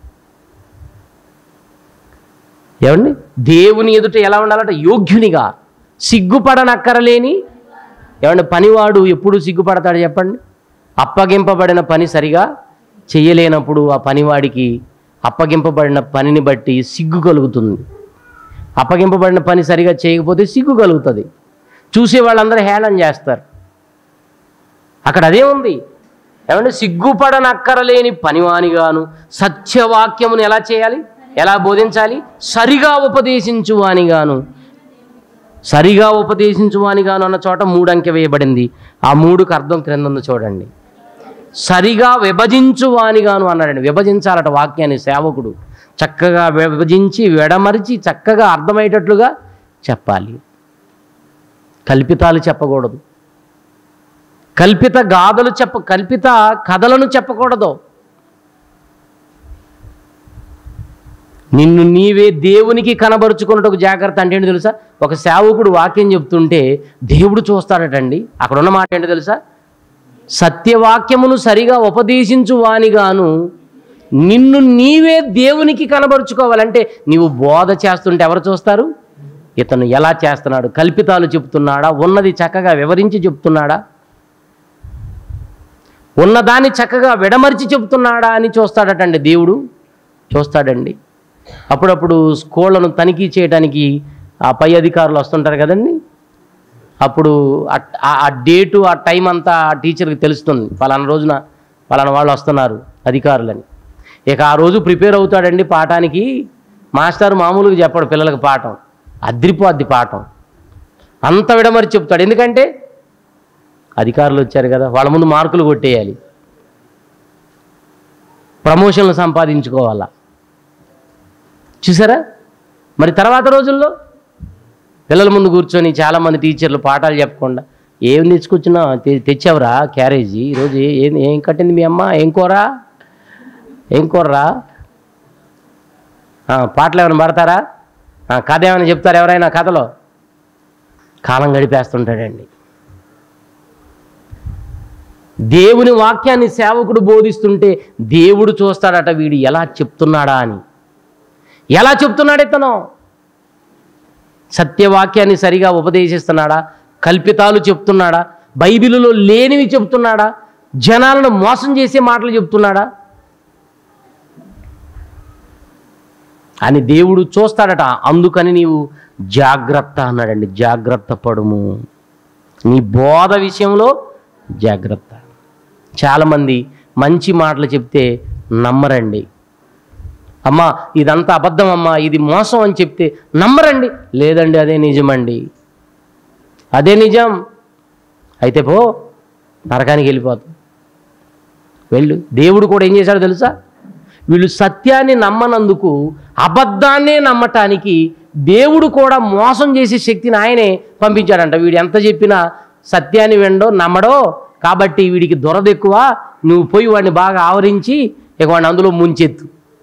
ఏమండి దేవుని ఎదుట ఎలా ఉండాలంటే యోగ్యునిగా సిగ్గుపడనక్కరలేని ఏమండి పనివాడు ఎప్పుడు సిగ్గుపడతాడు చెప్పండి అప్పగింపబడిన పని సరిగా చేయలేనప్పుడు ఆ పనివాడికి అప్పగింపబడిన పనిని బట్టి సిగ్గు కలుగుతుంది అప్పగింపబడిన పని సరిగా చేయకపోతే సిగ్గు కలుగుతుంది చూసే వాళ్ళందరూ హేళన చేస్తారు అక్కడ అదే ఉంది ఏమంటే సిగ్గుపడనక్కరలేని పనివానిగాను సత్యవాక్యమును ఎలా చేయాలి ఎలా బోధించాలి సరిగా ఉపదేశించువానిగాను సరిగా ఉపదేశించువానిగాను అన్న చోట మూడు అంకె వేయబడింది ఆ మూడుకి అర్థం క్రింద ఉంది చూడండి సరిగా విభజించువానిగాను అన్నాడండి విభజించాలట వాక్యాన్ని సేవకుడు చక్కగా విభజించి వెడమరిచి చక్కగా అర్థమయ్యేటట్లుగా చెప్పాలి కల్పితాలు చెప్పకూడదు కల్పిత గాథలు చెప్ప కల్పిత కథలను చెప్పకూడదు నిన్ను నీవే దేవునికి కనబరుచుకున్నట్టు జాగ్రత్త అంటే ఏంటి తెలుసా ఒక సేవకుడు వాక్యం చెప్తుంటే దేవుడు చూస్తాడటండి అక్కడ ఉన్న మాట ఏంటో తెలుసా సత్యవాక్యమును సరిగా ఉపదేశించు వానిగాను నిన్ను నీవే దేవునికి కనబరుచుకోవాలంటే నీవు బోధ చేస్తుంటే ఎవరు చూస్తారు ఇతను ఎలా చేస్తున్నాడు కల్పితాలు చెప్తున్నాడా ఉన్నది చక్కగా వివరించి చెప్తున్నాడా ఉన్నదాన్ని చక్కగా విడమరిచి చెప్తున్నాడా అని చూస్తాడటండి దేవుడు చూస్తాడండి అప్పుడప్పుడు స్కూళ్ళను తనిఖీ చేయడానికి ఆ పై అధికారులు వస్తుంటారు కదండి అప్పుడు ఆ- ఆ- ఆ డేటు ఆ టైం అంతా ఆ టీచర్కి తెలుస్తుంది పలానా రోజున పలానా వాళ్ళు వస్తున్నారు అధికారులని ఇక ఆ రోజు ప్రిపేర్ అవుతాడండి పాఠానికి మాస్టర్ మామూలుగా చెప్పాడు పిల్లలకు పాఠం అద్రిపోద్ది పాఠం అంత విడమరి చెప్తాడు ఎందుకంటే అధికారులు వచ్చారు కదా వాళ్ళ ముందు మార్కులు కొట్టేయాలి ప్రమోషన్లు సంపాదించుకోవాలా చూసారా మరి తర్వాత రోజుల్లో పిల్లల ముందు కూర్చొని చాలామంది టీచర్లు పాఠాలు చెప్పకుండా ఏం తెచ్చుకొచ్చినా తె- తెచ్చావురా క్యారేజీ ఈరోజు ఏ- ఏం ఏం కట్టింది మీ అమ్మ ఏం కూర ఏం కూరరా ఆ, పాటలు ఏమైనా పడతారా ఆ, కథ ఏమైనా చెప్తారా ఎవరైనా కథలో కాలం గడిపేస్తుంటాడండి దేవుని వాక్యాన్ని సేవకుడు బోధిస్తుంటే దేవుడు చూస్తాడట వీడు ఎలా చెప్తున్నాడా అని ఎలా చెప్తున్నాడు ఇతను సత్యవాక్యాన్ని సరిగా ఉపదేశిస్తున్నాడా కల్పితాలు చెప్తున్నాడా బైబిలులో లేనివి చెప్తున్నాడా జనాలను మోసం చేసే మాటలు చెప్తున్నాడా అని దేవుడు చూస్తాడట అందుకని నీవు జాగ్రత్త అన్నాడండి జాగ్రత్త పడుము నీ బోధ విషయంలో జాగ్రత్త చాలామంది మంచి మాటలు చెప్తే నమ్మరండి అమ్మా ఇదంతా అబద్ధం అమ్మా ఇది మోసం అని చెప్తే నమ్మరండి లేదండి అదే నిజమండి అదే నిజం అయితే పో నరకానికి వెళ్ళిపోతాం వెళ్ళు దేవుడు కూడా ఏం చేశాడో తెలుసా వీళ్ళు సత్యాన్ని నమ్మనందుకు అబద్ధాన్నే నమ్మటానికి దేవుడు కూడా మోసం చేసే శక్తిని ఆయనే పంపించాడంట వీడు ఎంత చెప్పినా సత్యాన్ని వెండో నమ్మడో కాబట్టి వీడికి దొరద ఎక్కువ నువ్వు పోయి వాడిని బాగా ఆవరించి ఇక వాడిని అందులో ముంచెత్తు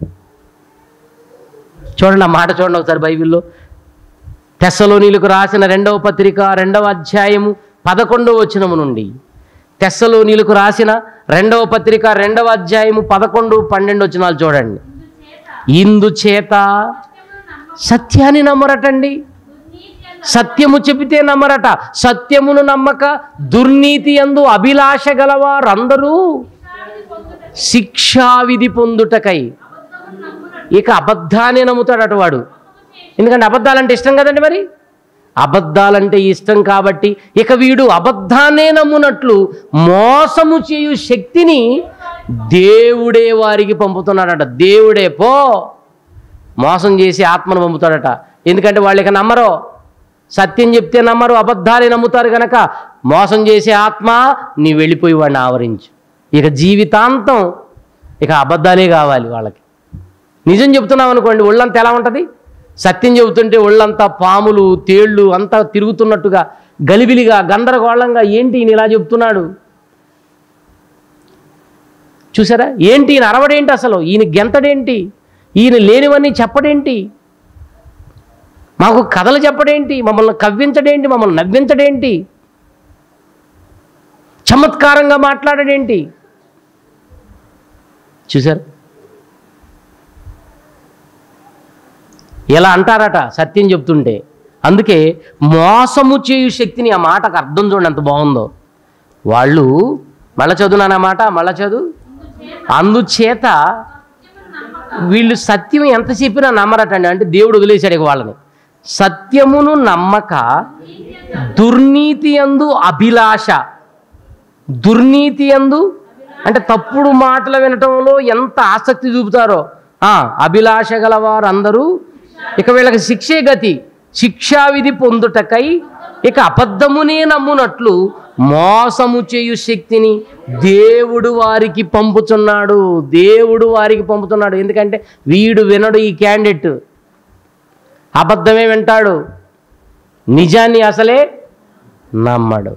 చూడండి ఆ మాట చూడండి ఒకసారి బైబిల్లో తెస్సలోనీలకు రాసిన రెండవ పత్రిక రెండవ అధ్యాయము పదకొండవ వచనము నుండి తెస్సలోనీలకు రాసిన రెండవ పత్రిక రెండవ అధ్యాయము పదకొండు పన్నెండు వచనాలు చూడండి ఇందుచేత సత్యాన్ని నమ్మరటండి సత్యము చెబితే నమ్మరట సత్యమును నమ్మక దుర్నీతి ఎందు అభిలాష గలవారందరూ శిక్షావిధి పొందుటకై ఇక అబద్ధాన్ని నమ్ముతాడట వాడు ఎందుకంటే అబద్ధాలంటే ఇష్టం కదండి మరి అబద్ధాలంటే ఇష్టం కాబట్టి ఇక వీడు అబద్ధాన్నే నమ్మునట్లు మోసము చేయు శక్తిని దేవుడే వారికి పంపుతున్నాడట దేవుడే పో మోసం చేసి ఆత్మను పంపుతాడట ఎందుకంటే వాళ్ళు ఇక నమ్మరు సత్యం చెప్తే నమ్మరు అబద్ధాలే నమ్ముతారు కనుక మోసం చేసే ఆత్మ నీ వెళ్ళిపోయి వాడిని ఆవరించు ఇక జీవితాంతం ఇక అబద్ధాలే కావాలి వాళ్ళకి నిజం చెప్తున్నాం అనుకోండి ఒళ్ళంతా ఎలా ఉంటుంది సత్యం చెబుతుంటే ఒళ్ళంతా పాములు తేళ్ళు అంతా తిరుగుతున్నట్టుగా గలిబిలిగా గందరగోళంగా ఏంటి ఈయన ఇలా చెప్తున్నాడు చూసారా ఏంటి ఈయన అరవడేంటి అసలు ఈయన గెంతడేంటి ఈయన లేనివన్నీ చెప్పడేంటి మాకు కథలు చెప్పడేంటి మమ్మల్ని కవ్వించడేంటి మమ్మల్ని నవ్వించడేంటి చమత్కారంగా మాట్లాడడేంటి చూసారు ఇలా అంటారట సత్యం చెప్తుంటే అందుకే మోసము చేయు శక్తిని ఆ మాటకు అర్థం చూడండి ఎంత బాగుందో వాళ్ళు మళ్ళా చదువునానా మాట మళ్ళా చదువు అందుచేత వీళ్ళు సత్యం ఎంత చెప్పినా నమ్మరటండి అంటే దేవుడు వదిలేశాడు ఇక వాళ్ళని సత్యమును నమ్మక దుర్నీతి అందు అభిలాష దుర్నీతి అందు అంటే తప్పుడు మాటలు వినటంలో ఎంత ఆసక్తి చూపుతారో ఆ, అభిలాష గల వారందరూ ఇక వీళ్ళకి శిక్షే గతి శిక్షా విధి పొందుటకై ఇక అబద్ధమునే నమ్మునట్లు మోసము చేయు శక్తిని దేవుడు వారికి పంపుతున్నాడు దేవుడు వారికి పంపుతున్నాడు ఎందుకంటే వీడు వినడు ఈ క్యాండిడేట్ అబద్ధమే వింటాడు నిజాన్ని అసలే నమ్మడు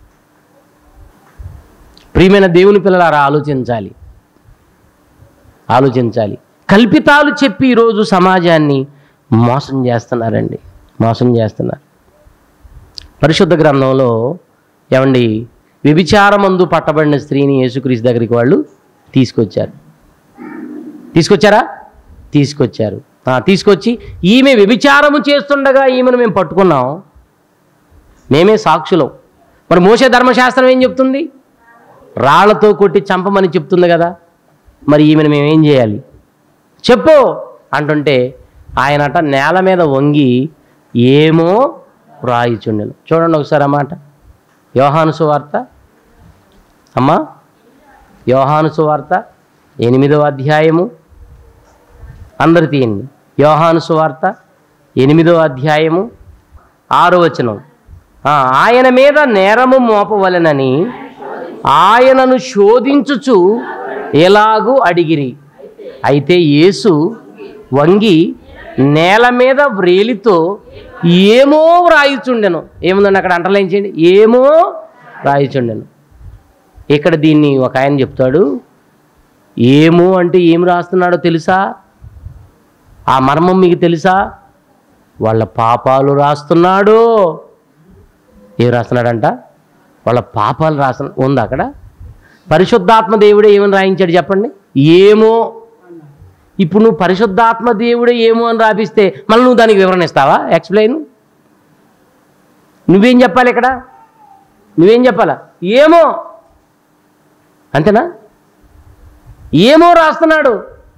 ప్రియమైన దేవుని పిల్లలారా ఆలోచించాలి ఆలోచించాలి కల్పితాలు చెప్పి ఈరోజు సమాజాన్ని మోసం చేస్తున్నారండి మోసం చేస్తున్నారు పరిశుద్ధ గ్రంథంలో ఏమండి వ్యభిచారమందు పట్టబడిన స్త్రీని యేసుక్రీస్తు దగ్గరికి వాళ్ళు తీసుకొచ్చారు తీసుకొచ్చారా తీసుకొచ్చారు ఆ, తీసుకొచ్చి ఈమె వ్యభిచారము చేస్తుండగా ఈమెను మేము పట్టుకున్నాం మేమే సాక్షులం మరి మోసే ధర్మశాస్త్రం ఏం చెప్తుంది రాళ్లతో కొట్టి చంపమని చెప్తుంది కదా మరి ఈమెను మేమేం చేయాలి చెప్పు అంటుంటే ఆయనట నేల మీద వంగి ఏమో రాయిచుండెను చూడండి ఒకసారి అన్నమాట యోహాను సువార్త అమ్మా యోహాను సువార్త ఎనిమిదవ అధ్యాయము అందరు తీయండి యోహాను సువార్త ఎనిమిదవ అధ్యాయము ఆరో వచనం ఆ, ఆయన మీద నేరము మోపవలెనని ఆయనను శోధించుచు ఎలాగూ అడిగిరి అయితే యేసు వంగి నేల మీద వ్రేలితో ఏమో వ్రాయిచుండెను ఏముందండి అక్కడ అంటర్లైన్ చేయండి ఏమో రాయిచుండెను ఇక్కడ దీన్ని ఒక ఆయన చెప్తాడు ఏమో అంటే ఏం రాస్తున్నాడో తెలుసా ఆ మర్మం మీకు తెలుసా వాళ్ళ పాపాలు రాస్తున్నాడు ఏం రాస్తున్నాడంట వాళ్ళ పాపాలు రాసిన ఉంది అక్కడ పరిశుద్ధాత్మ దేవుడే ఏమని రాయించాడు చెప్పండి ఏమో ఇప్పుడు నువ్వు పరిశుద్ధాత్మ దేవుడే ఏమో అని రాపిస్తే మళ్ళీ నువ్వు దానికి వివరణ ఇస్తావా ఎక్స్ప్లెయిన్ నువ్వేం చెప్పాలి ఇక్కడ నువ్వేం చెప్పాలా ఏమో అంతేనా ఏమో రాస్తున్నాడు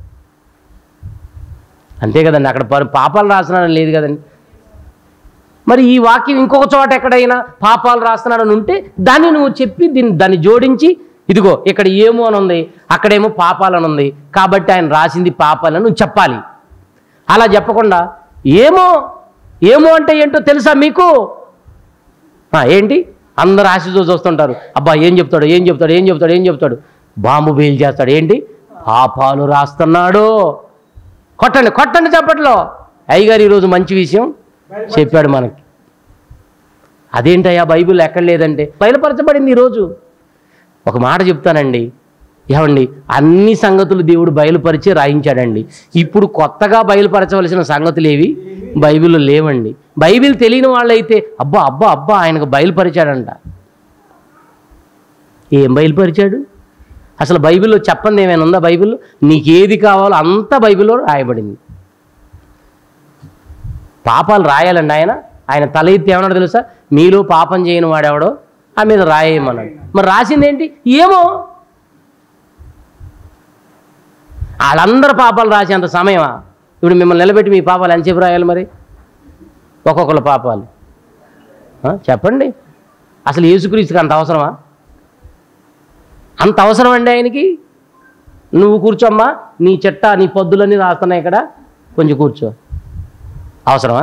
అంతే కదండి అక్కడ ప- పాపాలు రాస్తున్నాడని లేదు కదండి మరి ఈ వాక్యం ఇంకొక చోట ఎక్కడైనా పాపాలు రాస్తున్నాడని ఉంటే దాన్ని నువ్వు చెప్పి దీన్ని దాన్ని జోడించి ఇదిగో ఇక్కడ ఏమో అని ఉంది అక్కడేమో పాపాలని ఉంది కాబట్టి ఆయన రాసింది పాపాలని నువ్వు చెప్పాలి అలా చెప్పకుండా ఏమో ఏమో అంటే ఏంటో తెలుసా మీకు ఆ, ఏంటి అందరు ఆశతో చూస్తుంటారు అబ్బా ఏం చెప్తాడు ఏం చెప్తాడు ఏం చెప్తాడు ఏం చెప్తాడు బాంబు బెయిల్ చేస్తాడు ఏంటి పాపాలు రాస్తున్నాడు కొట్టండి కొట్టండి చప్పట్లో అయ్యగారు ఈరోజు మంచి విషయం చెప్పాడు మనకి అదేంటయ్యా బైబిల్ ఎక్కడ లేదంటే బయలుపరచబడింది ఈరోజు ఒక మాట చెప్తానండి ఏమండి అన్ని సంగతులు దేవుడు బయలుపరిచి రాయించాడండి ఇప్పుడు కొత్తగా బయలుపరచవలసిన సంగతులు ఏవి బైబిల్లో లేవండి బైబిల్ తెలియని వాళ్ళైతే అబ్బా అబ్బా అబ్బా ఆయనకు బయలుపరిచాడంట ఏం బయలుపరిచాడు అసలు బైబిల్లో చెప్పంది ఏమైనా ఉందా బైబిల్లో నీకు ఏది కావాలో అంతా బైబిల్లో రాయబడింది పాపాలు రాయాలండి ఆయన ఆయన తల ఎత్తి ఏమన్నాడు తెలుసా మీలో పాపం చేయని వాడెవడో ఆ మీద రాయేయమన్నాడు మరి రాసింది ఏంటి ఏమో వాళ్ళందరూ పాపాలు రాసేంత సమయమా ఇప్పుడు మిమ్మల్ని నిలబెట్టి మీ పాపాలు ఎంతసేపు రాయాలి మరి ఒక్కొక్కరు పాపాలు ఆ, చెప్పండి అసలు యేసుక్రీస్తుకి అంత అవసరమా అంత అవసరం అండి ఆయనకి నువ్వు కూర్చోమ్మా నీ చెట్ట నీ పొద్దులన్నీ రాస్తున్నాయి ఇక్కడ కొంచెం కూర్చో అవసరమా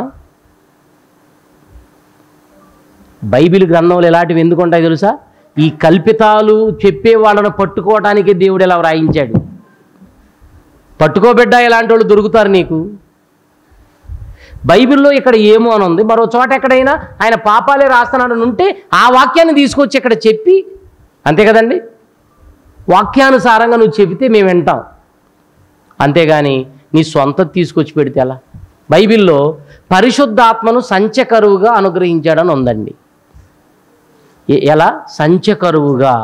బైబిల్ గ్రంథంలో ఎలాంటివి ఎందుకు ఉంటాయి తెలుసా ఈ కల్పితాలు చెప్పే వాళ్ళను పట్టుకోవడానికి దేవుడు ఇలా వ్రాయించాడు పట్టుకోబిడ్డ ఇలాంటి వాళ్ళు దొరుకుతారు నీకు బైబిల్లో ఇక్కడ ఏమో అని ఉంది మరో చోట ఎక్కడైనా ఆయన పాపాలే రాస్తున్నాడు అని ఉంటే ఆ వాక్యాన్ని తీసుకొచ్చి ఇక్కడ చెప్పి అంతే కదండి వాక్యానుసారంగా నువ్వు చెబితే మేము వింటాం అంతేగాని నీ సొంత తీసుకొచ్చి పెడితే ఎలా బైబిల్లో పరిశుద్ధాత్మను సంచకరువుగా అనుగ్రహించాడని ఉందండి ఎ- ఎలా సంచకరువుగా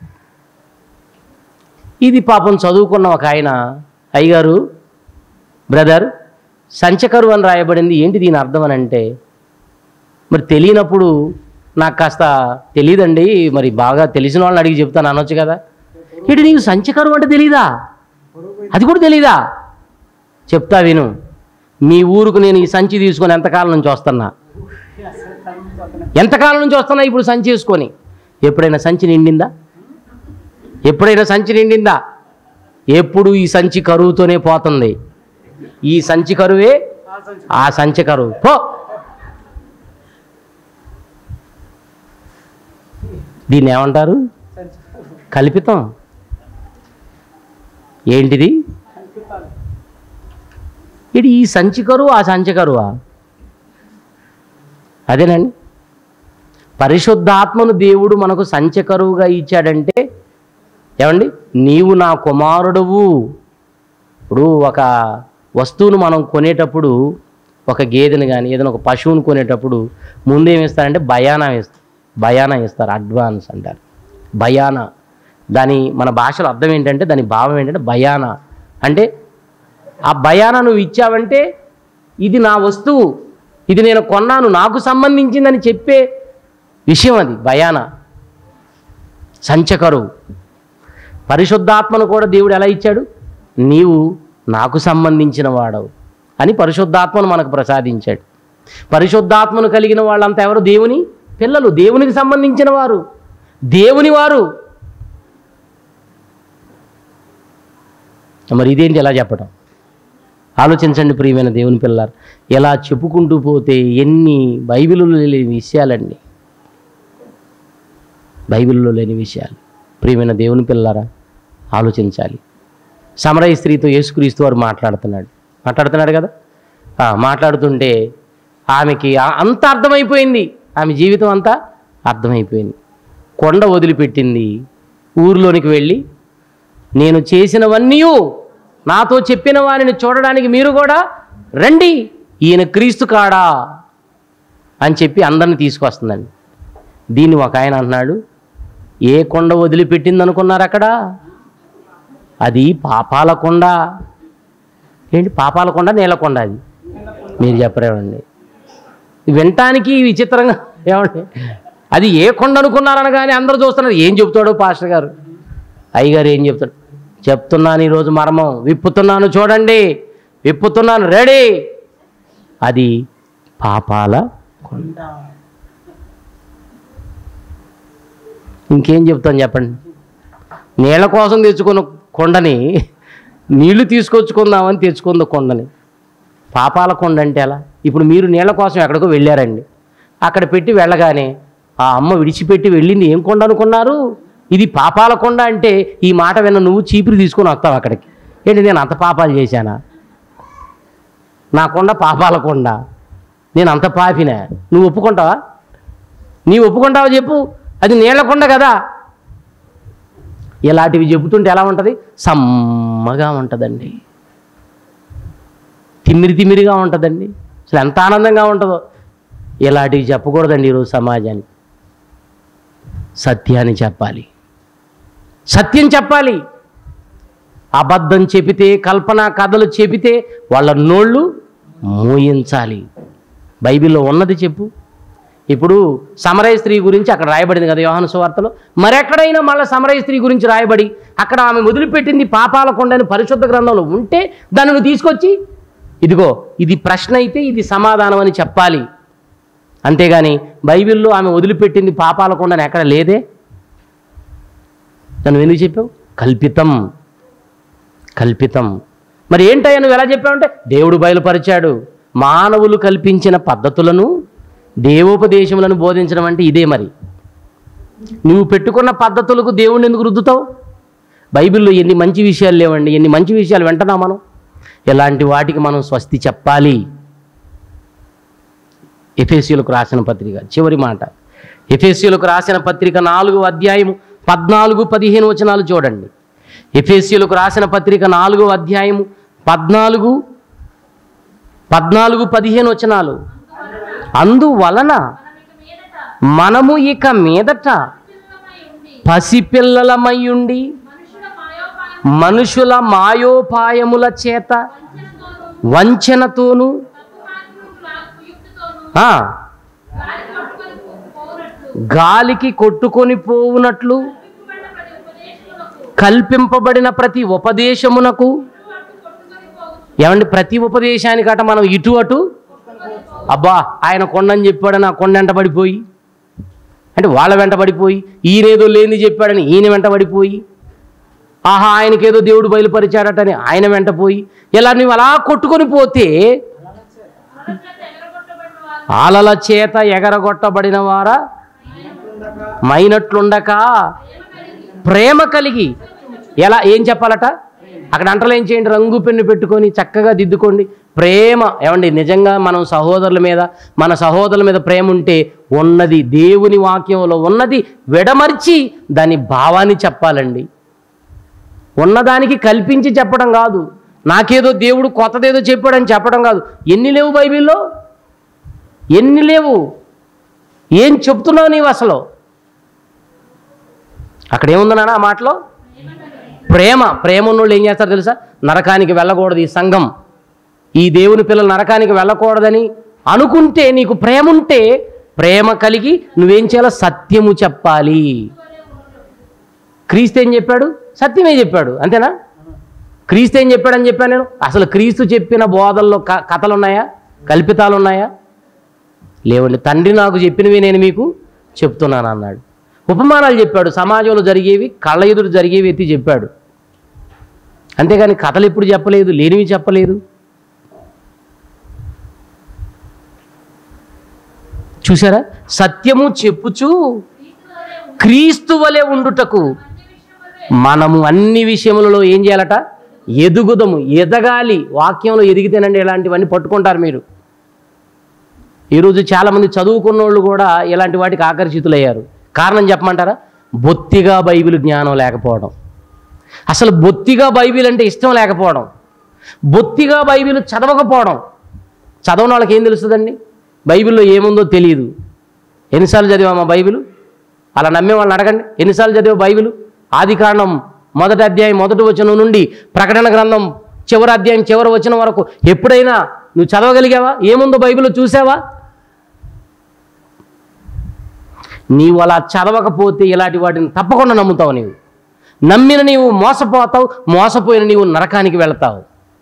ఇది పాపం చదువుకున్న ఒక ఆయన అయ్యగారు బ్రదర్ సంచకరువు అని రాయబడింది ఏంటి దీని అర్థం అని అంటే మరి తెలియనప్పుడు నాకు కాస్త తెలియదండి మరి బాగా తెలిసిన వాళ్ళని అడిగి చెప్తాను అనొచ్చు కదా ఇటు నీకు సంచకరువు అంటే తెలీదా అది కూడా తెలీదా చెప్తా విను మీ ఊరుకు నేను ఈ సంచి తీసుకొని ఎంతకాలం నుంచి వస్తున్నా ఎంతకాలం నుంచి వస్తున్నా ఇప్పుడు సంచి వేసుకొని ఎప్పుడైనా సంచి నిండిందా ఎప్పుడైనా సంచి నిండిందా ఎప్పుడు ఈ సంచి కరువుతోనే పోతుంది ఈ సంచి కరువే ఆ సంచి కరువు పో దీన్ని ఏమంటారు కల్పితం ఏంటిది ఇది ఈ సంచి కరువు ఆ సంచి కరువా అదేనండి పరిశుద్ధాత్మను దేవుడు మనకు సంచకరువుగా ఇచ్చాడంటే ఏమండి నీవు నా కుమారుడువు ఇప్పుడు ఒక వస్తువును మనం కొనేటప్పుడు ఒక గేదెని కానీ ఏదైనా ఒక పశువుని కొనేటప్పుడు ముందేం ఇస్తారంటే బయానా ఇస్తారు బయానా ఇస్తారు అడ్వాన్స్ అంటారు బయానా దాని మన భాషలో అర్థం ఏంటంటే దాని భావం ఏంటంటే బయానా అంటే ఆ బయానా నువ్వు ఇచ్చావంటే ఇది నా వస్తువు ఇది నేను కొన్నాను నాకు సంబంధించిందని చెప్పే విషయం అది బయానా సంచకరువు పరిశుద్ధాత్మను కూడా దేవుడు ఎలా ఇచ్చాడు నీవు నాకు సంబంధించిన వాడవు అని పరిశుద్ధాత్మను మనకు ప్రసాదించాడు పరిశుద్ధాత్మను కలిగిన వాళ్ళంతా ఎవరు దేవుని పిల్లలు దేవునికి సంబంధించిన వారు దేవుని వారు మరి ఇదేంటి ఎలా చెప్పడం ఆలోచించండి ప్రియమైన దేవుని పిల్లలు ఎలా చెప్పుకుంటూ పోతే ఎన్ని బైబిల్లో లేని విషయాలండి బైబిల్లో లేని విషయాలు ప్రియమైన దేవుని పిల్లలారా ఆలోచించాలి సమరయ స్త్రీతో యేసుక్రీస్తు వారు మాట్లాడుతున్నాడు మాట్లాడుతున్నాడు కదా ఆ, మాట్లాడుతుంటే ఆమెకి ఆ- అంత అర్థమైపోయింది ఆమె జీవితం అంతా అర్థమైపోయింది కొండ వదిలిపెట్టింది ఊరిలోనికి వెళ్ళి నేను చేసినవన్నీ నాతో చెప్పిన వారిని చూడడానికి మీరు కూడా రండి ఈయన క్రీస్తు కాడా అని చెప్పి అందరిని తీసుకొస్తుందండి దీన్ని ఒక ఆయన అంటున్నాడు ఏ కొండ వదిలిపెట్టింది అనుకున్నారు అక్కడ అది పాపాల కొండ ఏంటి పాపాల కొండ నీలకొండ అది మీరు చెప్పరేమండి వినటానికి విచిత్రంగా ఏమండి అది ఏ కొండ అనుకున్నారనగానే అందరూ చూస్తున్నారు ఏం చెప్తాడు పాస్టర్ గారు అయ్యగారు ఏం చెప్తాడు చెప్తున్నాను ఈరోజు మర్మం విప్పుతున్నాను చూడండి విప్పుతున్నాను రెడీ అది పాపాల కొండ ఇంకేం చెప్తాను చెప్పండి నీళ్ళ కోసం తెచ్చుకున్న కొండని నీళ్లు తీసుకొచ్చుకుందామని తెచ్చుకుంది కొండని పాపాల కొండ అంటే ఎలా ఇప్పుడు మీరు నీళ్ళ కోసం ఎక్కడికో వెళ్ళారండి అక్కడ పెట్టి వెళ్ళగానే ఆ అమ్మ విడిచిపెట్టి వెళ్ళింది ఏం కొండ అనుకున్నారు ఇది పాపాల కొండ అంటే ఈ మాట విన్న నువ్వు చీపురు తీసుకొని వస్తావు అక్కడికి ఏంటి నేను అంత పాపాలు చేశానా నా కొండ పాపాల కొండ నేను అంత పాపినా నువ్వు ఒప్పుకుంటావా నీవు ఒప్పుకుంటావా చెప్పు అది నీళ్ళ కొండ కదా ఇలాంటివి చెబుతుంటే ఎలా ఉంటుంది సమ్మగా ఉంటుందండి తిమ్మిరి తిమ్మిరిగా ఉంటుందండి అసలు ఎంత ఆనందంగా ఉంటుందో ఇలాంటివి చెప్పకూడదండి ఈరోజు సమాజానికి సత్యాన్ని చెప్పాలి సత్యం చెప్పాలి అబద్ధం చెబితే కల్పన కథలు చెబితే వాళ్ళ నోళ్ళు మూయించాలి బైబిల్లో ఉన్నది చెప్పు ఇప్పుడు సమరయ స్త్రీ గురించి అక్కడ రాయబడింది కదా యోహాను సువార్తలో మరెక్కడైనా మళ్ళీ సమరయ స్త్రీ గురించి రాయబడి అక్కడ ఆమె వదిలిపెట్టింది పాపాల కొండని పరిశుద్ధ గ్రంథంలో ఉంటే దాన్ని నువ్వు తీసుకొచ్చి ఇదిగో ఇది ప్రశ్న అయితే ఇది సమాధానం అని చెప్పాలి అంతేగాని బైబిల్లో ఆమె వదిలిపెట్టింది పాపాల కొండని ఎక్కడ లేదే నన్ను ఎందుకు చెప్పావు కల్పితం కల్పితం మరి ఏంటయ్యా నువ్వు ఎలా చెప్పావంటే దేవుడు బయలుపరిచాడు మానవులు కల్పించిన పద్ధతులను దేవోపదేశములను బోధించడం అంటే ఇదే మరి నువ్వు పెట్టుకున్న పద్ధతులకు దేవుణ్ణి ఎందుకు రుద్దుతావు బైబిల్లో ఎన్ని మంచి విషయాలు లేవండి ఎన్ని మంచి విషయాలు వెంటనా మనం ఎలాంటి వాటికి మనం స్వస్తి చెప్పాలి ఎఫేసీలకు రాసిన పత్రిక చివరి మాట ఎఫేసీలకు రాసిన పత్రిక నాలుగు అధ్యాయము పద్నాలుగు పదిహేను వచనాలు చూడండి ఎఫేసీలకు రాసిన పత్రిక నాలుగు అధ్యాయము పద్నాలుగు పద్నాలుగు పదిహేను వచనాలు అందువలన మనము ఇక మీదట పసిపిల్లలమై ఉండి మనుషుల మాయోపాయముల చేత వంచనతోనూ ఆ, గాలికి కొట్టుకొని పోవునట్లు కల్పింపబడిన ప్రతి ఉపదేశమునకు ఏమండి ప్రతి ఉపదేశానికట మనం ఇటు అటు అబ్బా ఆయన కొండని చెప్పాడని ఆ కొండ వెంట పడిపోయి అంటే వాళ్ళ వెంట పడిపోయి ఈయనేదో లేని చెప్పాడని ఈయన వెంట పడిపోయి ఆహా ఆయనకేదో దేవుడు బయలుపరిచాడటని ఆయన వెంట పోయి ఇలా నువ్వు అలా కొట్టుకొని పోతే ఆలల చేత ఎగరగొట్టబడిన వారా మైనట్లుండక ప్రేమ కలిగి ఎలా ఏం చెప్పాలట అక్కడ అంటలు ఏం చేయండి రంగు పెన్ను పెట్టుకొని చక్కగా దిద్దుకోండి ప్రేమ ఏమండి నిజంగా మనం సహోదరుల మీద మన సహోదరుల మీద ప్రేమ ఉంటే ఉన్నది దేవుని వాక్యంలో ఉన్నది విడమర్చి దాని భావాన్ని చెప్పాలండి ఉన్నదానికి కల్పించి చెప్పడం కాదు నాకేదో దేవుడు కొత్తదేదో చెప్పాడని చెప్పడం కాదు ఎన్ని లేవు బైబిల్లో ఎన్ని లేవు ఏం చెప్తున్నావు నీవు అసలు అక్కడ ఏముంది నాన్న ఆ మాటలో ప్రేమ ప్రేమ ఉన్నోళ్ళు ఏం చేస్తారు తెలుసా నరకానికి వెళ్ళకూడదు ఈ సంఘం ఈ దేవుని పిల్లలు నరకానికి వెళ్ళకూడదని అనుకుంటే నీకు ప్రేమ ఉంటే ప్రేమ కలిగి నువ్వేం చేయాలో సత్యము చెప్పాలి క్రీస్తు ఏం చెప్పాడు సత్యమే చెప్పాడు అంతేనా క్రీస్తు ఏం చెప్పాడని చెప్పాను నేను అసలు క్రీస్తు చెప్పిన బోధల్లో క- కథలు ఉన్నాయా కల్పితాలు ఉన్నాయా లేవండి తండ్రి నాకు చెప్పినవి నేను మీకు చెప్తున్నాను అన్నాడు ఉపమానాలు చెప్పాడు సమాజంలో జరిగేవి కళ్ళ ఎదురు జరిగేవి ఎత్తి చెప్పాడు అంతేగాని కథలు ఎప్పుడు చెప్పలేదు లేనివి చెప్పలేదు చూసారా సత్యము చెప్పుచు క్రీస్తు వలె ఉండుటకు మనము అన్ని విషయములలో ఏం చేయాలట ఎదుగుదము ఎదగాలి వాక్యంలో ఎదిగితేనండి ఇలాంటివన్నీ పట్టుకుంటారు మీరు ఈరోజు చాలామంది చదువుకున్న వాళ్ళు కూడా ఇలాంటి వాటికి ఆకర్షితులయ్యారు కారణం చెప్పమంటారా బొత్తిగా బైబిల్ జ్ఞానం లేకపోవడం అసలు బొత్తిగా బైబిల్ అంటే ఇష్టం లేకపోవడం బొత్తిగా బైబిల్ చదవకపోవడం చదవని వాళ్ళకి ఏం తెలుస్తుందండి బైబిల్లో ఏముందో తెలియదు ఎన్నిసార్లు చదివామా బైబిల్ అలా నమ్మే వాళ్ళని అడగండి ఎన్నిసార్లు చదివా బైబిల్ ఆది కాండం మొదటి అధ్యాయం మొదటి వచనం నుండి ప్రకటన గ్రంథం చివరి అధ్యాయం చివరి వచనం వరకు ఎప్పుడైనా నువ్వు చదవగలిగావా ఏముందో బైబిల్లో చూసావా నీవు అలా చదవకపోతే ఇలాంటి వాటిని తప్పకుండా నమ్ముతావు నీవు నమ్మిన నీవు మోసపోతావు మోసపోయిన నీవు నరకానికి వెళతావు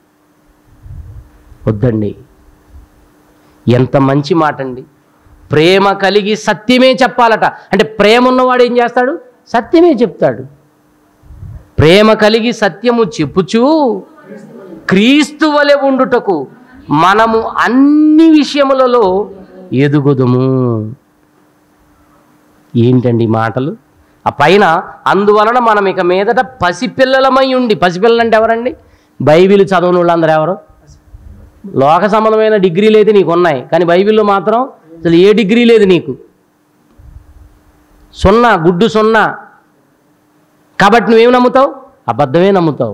వద్దండి ఎంత మంచి మాట అండి ప్రేమ కలిగి సత్యమే చెప్పాలట అంటే ప్రేమ ఉన్నవాడు ఏం చేస్తాడు సత్యమే చెప్తాడు ప్రేమ కలిగి సత్యము చెప్పుచూ క్రీస్తు వలె ఉండుటకు మనము అన్ని విషయములలో ఎదుగుదుము ఏంటండి ఈ మాటలు ఆ పైన అందువలన మనం ఇక మీదట పసిపిల్లలమై ఉండి పసిపిల్లలు అంటే ఎవరండి బైబిల్ చదవని వాళ్ళందరూ ఎవరు లోక సంబంధమైన డిగ్రీలు అయితే నీకు ఉన్నాయి కానీ బైబిల్లో మాత్రం అసలు ఏ డిగ్రీ లేదు నీకు సున్నా గుడ్డు సున్నా కాబట్టి నువ్వేమి నమ్ముతావు అబద్ధమే నమ్ముతావు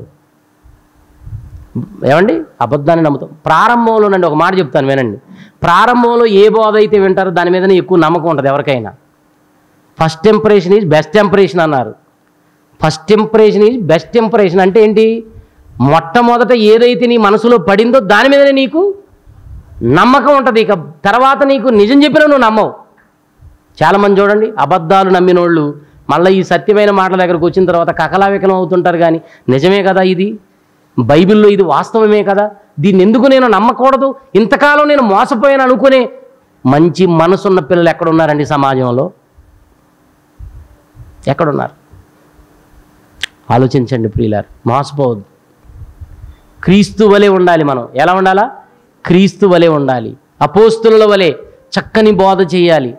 ఏమండి అబద్ధాన్ని నమ్ముతావు ప్రారంభంలోనండి ఒక మాట చెప్తాను వినండి ప్రారంభంలో ఏ బోధ అయితే వింటారో దాని మీదనే ఎక్కువ నమ్మకం ఉంటుంది ఎవరికైనా first impression is best impression అన్నారు first impression is best impression అంటే ఏంటి మొట్టమొదట ఏదైతే నీ మనసులో పడిందో దాని మీదనే నీకు నమ్మకం ఉంటుంది ఇక తర్వాత నీకు నిజం చెప్పినా నువ్వు నమ్మవు చాలామంది చూడండి అబద్ధాలు నమ్మినోళ్ళు మళ్ళీ ఈ సత్యమైన మాటల దగ్గరకు వచ్చిన తర్వాత కకలావికలం అవుతుంటారు కానీ నిజమే కదా ఇది బైబిల్లో ఇది వాస్తవమే కదా దీన్ని ఎందుకు నేను నమ్మకూడదు ఇంతకాలం నేను మోసపోయాను అనుకునే మంచి మనసున్న పిల్లలు ఎక్కడున్నారండి సమాజంలో ఎక్కడున్నారు ఆలోచించండి ప్రియులారు మోసపోవద్దు క్రీస్తు వలె ఉండాలి మనం ఎలా ఉండాలా క్రీస్తు వలె ఉండాలి అపోస్తుల వలె చక్కని బోధ చేయాలి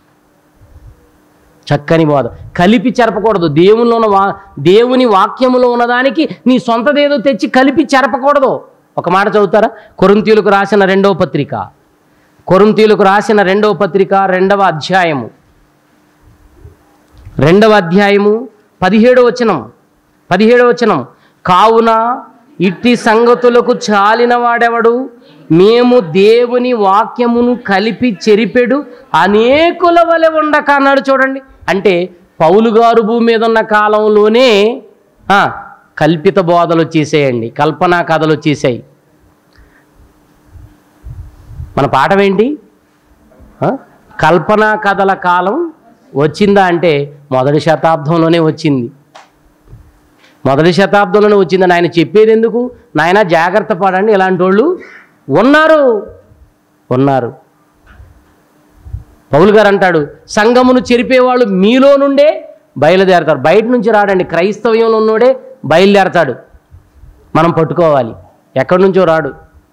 చక్కని బోధ కలిపి చెరపకూడదు దేవునిలో ఉన్న వా దేవుని వాక్యములో ఉన్నదానికి నీ సొంతదేదో తెచ్చి కలిపి చెరపకూడదు ఒక మాట చదువుతారా కొరింతీయులకు రాసిన రెండవ పత్రిక కొరింతీయులకు రాసిన రెండవ పత్రిక రెండవ అధ్యాయము రెండవ అధ్యాయము పదిహేడవ వచనం పదిహేడవ వచనం కావున ఇట్టి సంగతులకు చాలిన వాడెవడు మేము దేవుని వాక్యమును కలిపి చెరిపెడు అనేకుల వలె ఉండక అన్నాడు చూడండి అంటే పౌలు గారు భూమి మీద ఉన్న కాలంలోనే ఆ, కల్పిత బోధలు వచ్చేసేయండి కల్పనా కథలు వచ్చేసాయి మన పాఠం ఏంటి ఆ? కల్పనా కథల కాలం వచ్చిందా అంటే మొదటి శతాబ్దంలోనే వచ్చింది మొదటి శతాబ్దంలోనే వచ్చిందని ఆయన చెప్పేది ఎందుకు నాయన జాగ్రత్త పడండి ఇలాంటి వాళ్ళు ఉన్నారు ఉన్నారు పౌలు గారు అంటాడు సంఘమును చెరిపేవాళ్ళు మీలో నుండే బయలుదేరతారు బయట నుంచి రాడండి క్రైస్తవ్యంలో ఉన్నోడే బయలుదేరతాడు మనం పట్టుకోవాలి ఎక్కడి నుంచో రాడు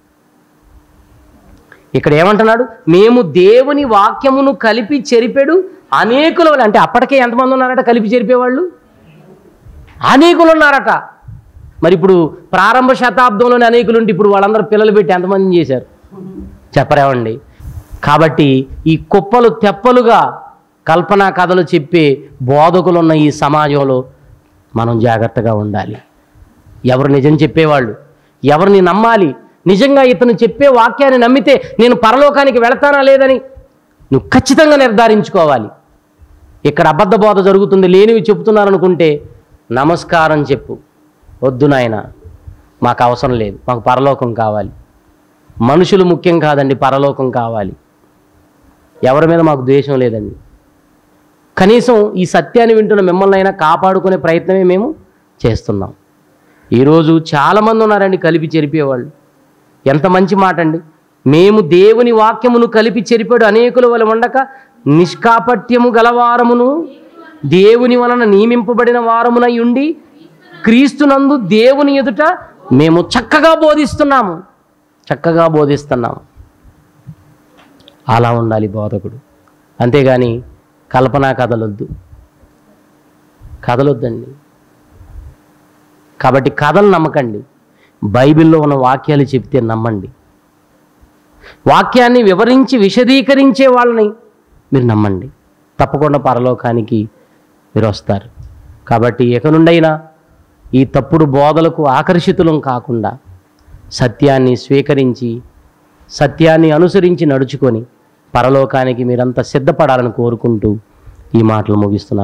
ఇక్కడ ఏమంటున్నాడు మేము దేవుని వాక్యమును కలిపి చెరిపెడు అనేకుల వలె అంటే అప్పటికే ఎంతమంది ఉన్నారట కలిపి చెరిపేవాళ్ళు అనేకులు ఉన్నారట మరి ఇప్పుడు ప్రారంభ శతాబ్దంలోనే అనేకులు ఉంటే ఇప్పుడు వాళ్ళందరూ పిల్లలు పెట్టి ఎంతమంది చేశారు చెప్పరేమండి కాబట్టి ఈ కుప్పలు తెప్పలుగా కల్పనా కథలు చెప్పే బోధకులు ఉన్న ఈ సమాజంలో మనం జాగ్రత్తగా ఉండాలి ఎవరు నిజం చెప్పేవాళ్ళు ఎవరిని నమ్మాలి నిజంగా ఇతను చెప్పే వాక్యాన్ని నమ్మితే నేను పరలోకానికి వెళతానా లేదని నువ్వు ఖచ్చితంగా నిర్ధారించుకోవాలి ఇక్కడ అబద్ధ బోధ జరుగుతుంది లేనివి చెప్తున్నారనుకుంటే నమస్కారం చెప్పు వద్దు నాయన మాకు అవసరం లేదు మాకు పరలోకం కావాలి మనుషులు ముఖ్యం కాదండి పరలోకం కావాలి ఎవరి మీద మాకు ద్వేషం లేదండి కనీసం ఈ సత్యాన్ని వింటున్న మిమ్మల్ని అయినా కాపాడుకునే ప్రయత్నమే మేము చేస్తున్నాం ఈరోజు చాలామంది ఉన్నారండి కలిపి చెరిపేవాళ్ళు ఎంత మంచి మాట అండి మేము దేవుని వాక్యమును కలిపి చెరిపాడు అనేకుల వల్ల ఉండక నిష్కాపట్యము గలవారమును దేవుని వలన నియమింపబడిన వారమునై ఉండి క్రీస్తునందు దేవుని ఎదుట మేము చక్కగా బోధిస్తున్నాము చక్కగా బోధిస్తున్నాము అలా ఉండాలి బోధకుడు అంతేగాని కల్పనా కథలొద్దు కథలొద్దండి కాబట్టి కథలు నమ్మకండి బైబిల్లో ఉన్న వాక్యాలు చెప్తే నమ్మండి వాక్యాన్ని వివరించి విశదీకరించే వాళ్ళని మీరు నమ్మండి తప్పకుండా పరలోకానికి మీరు వస్తారు కాబట్టి ఎక నుండైనా ఈ తప్పుడు బోధలకు ఆకర్షితులం కాకుండా సత్యాన్ని స్వీకరించి సత్యాన్ని అనుసరించి నడుచుకొని పరలోకానికి మీరంతా సిద్ధపడాలని కోరుకుంటూ ఈ మాటలు ముగిస్తున్నాను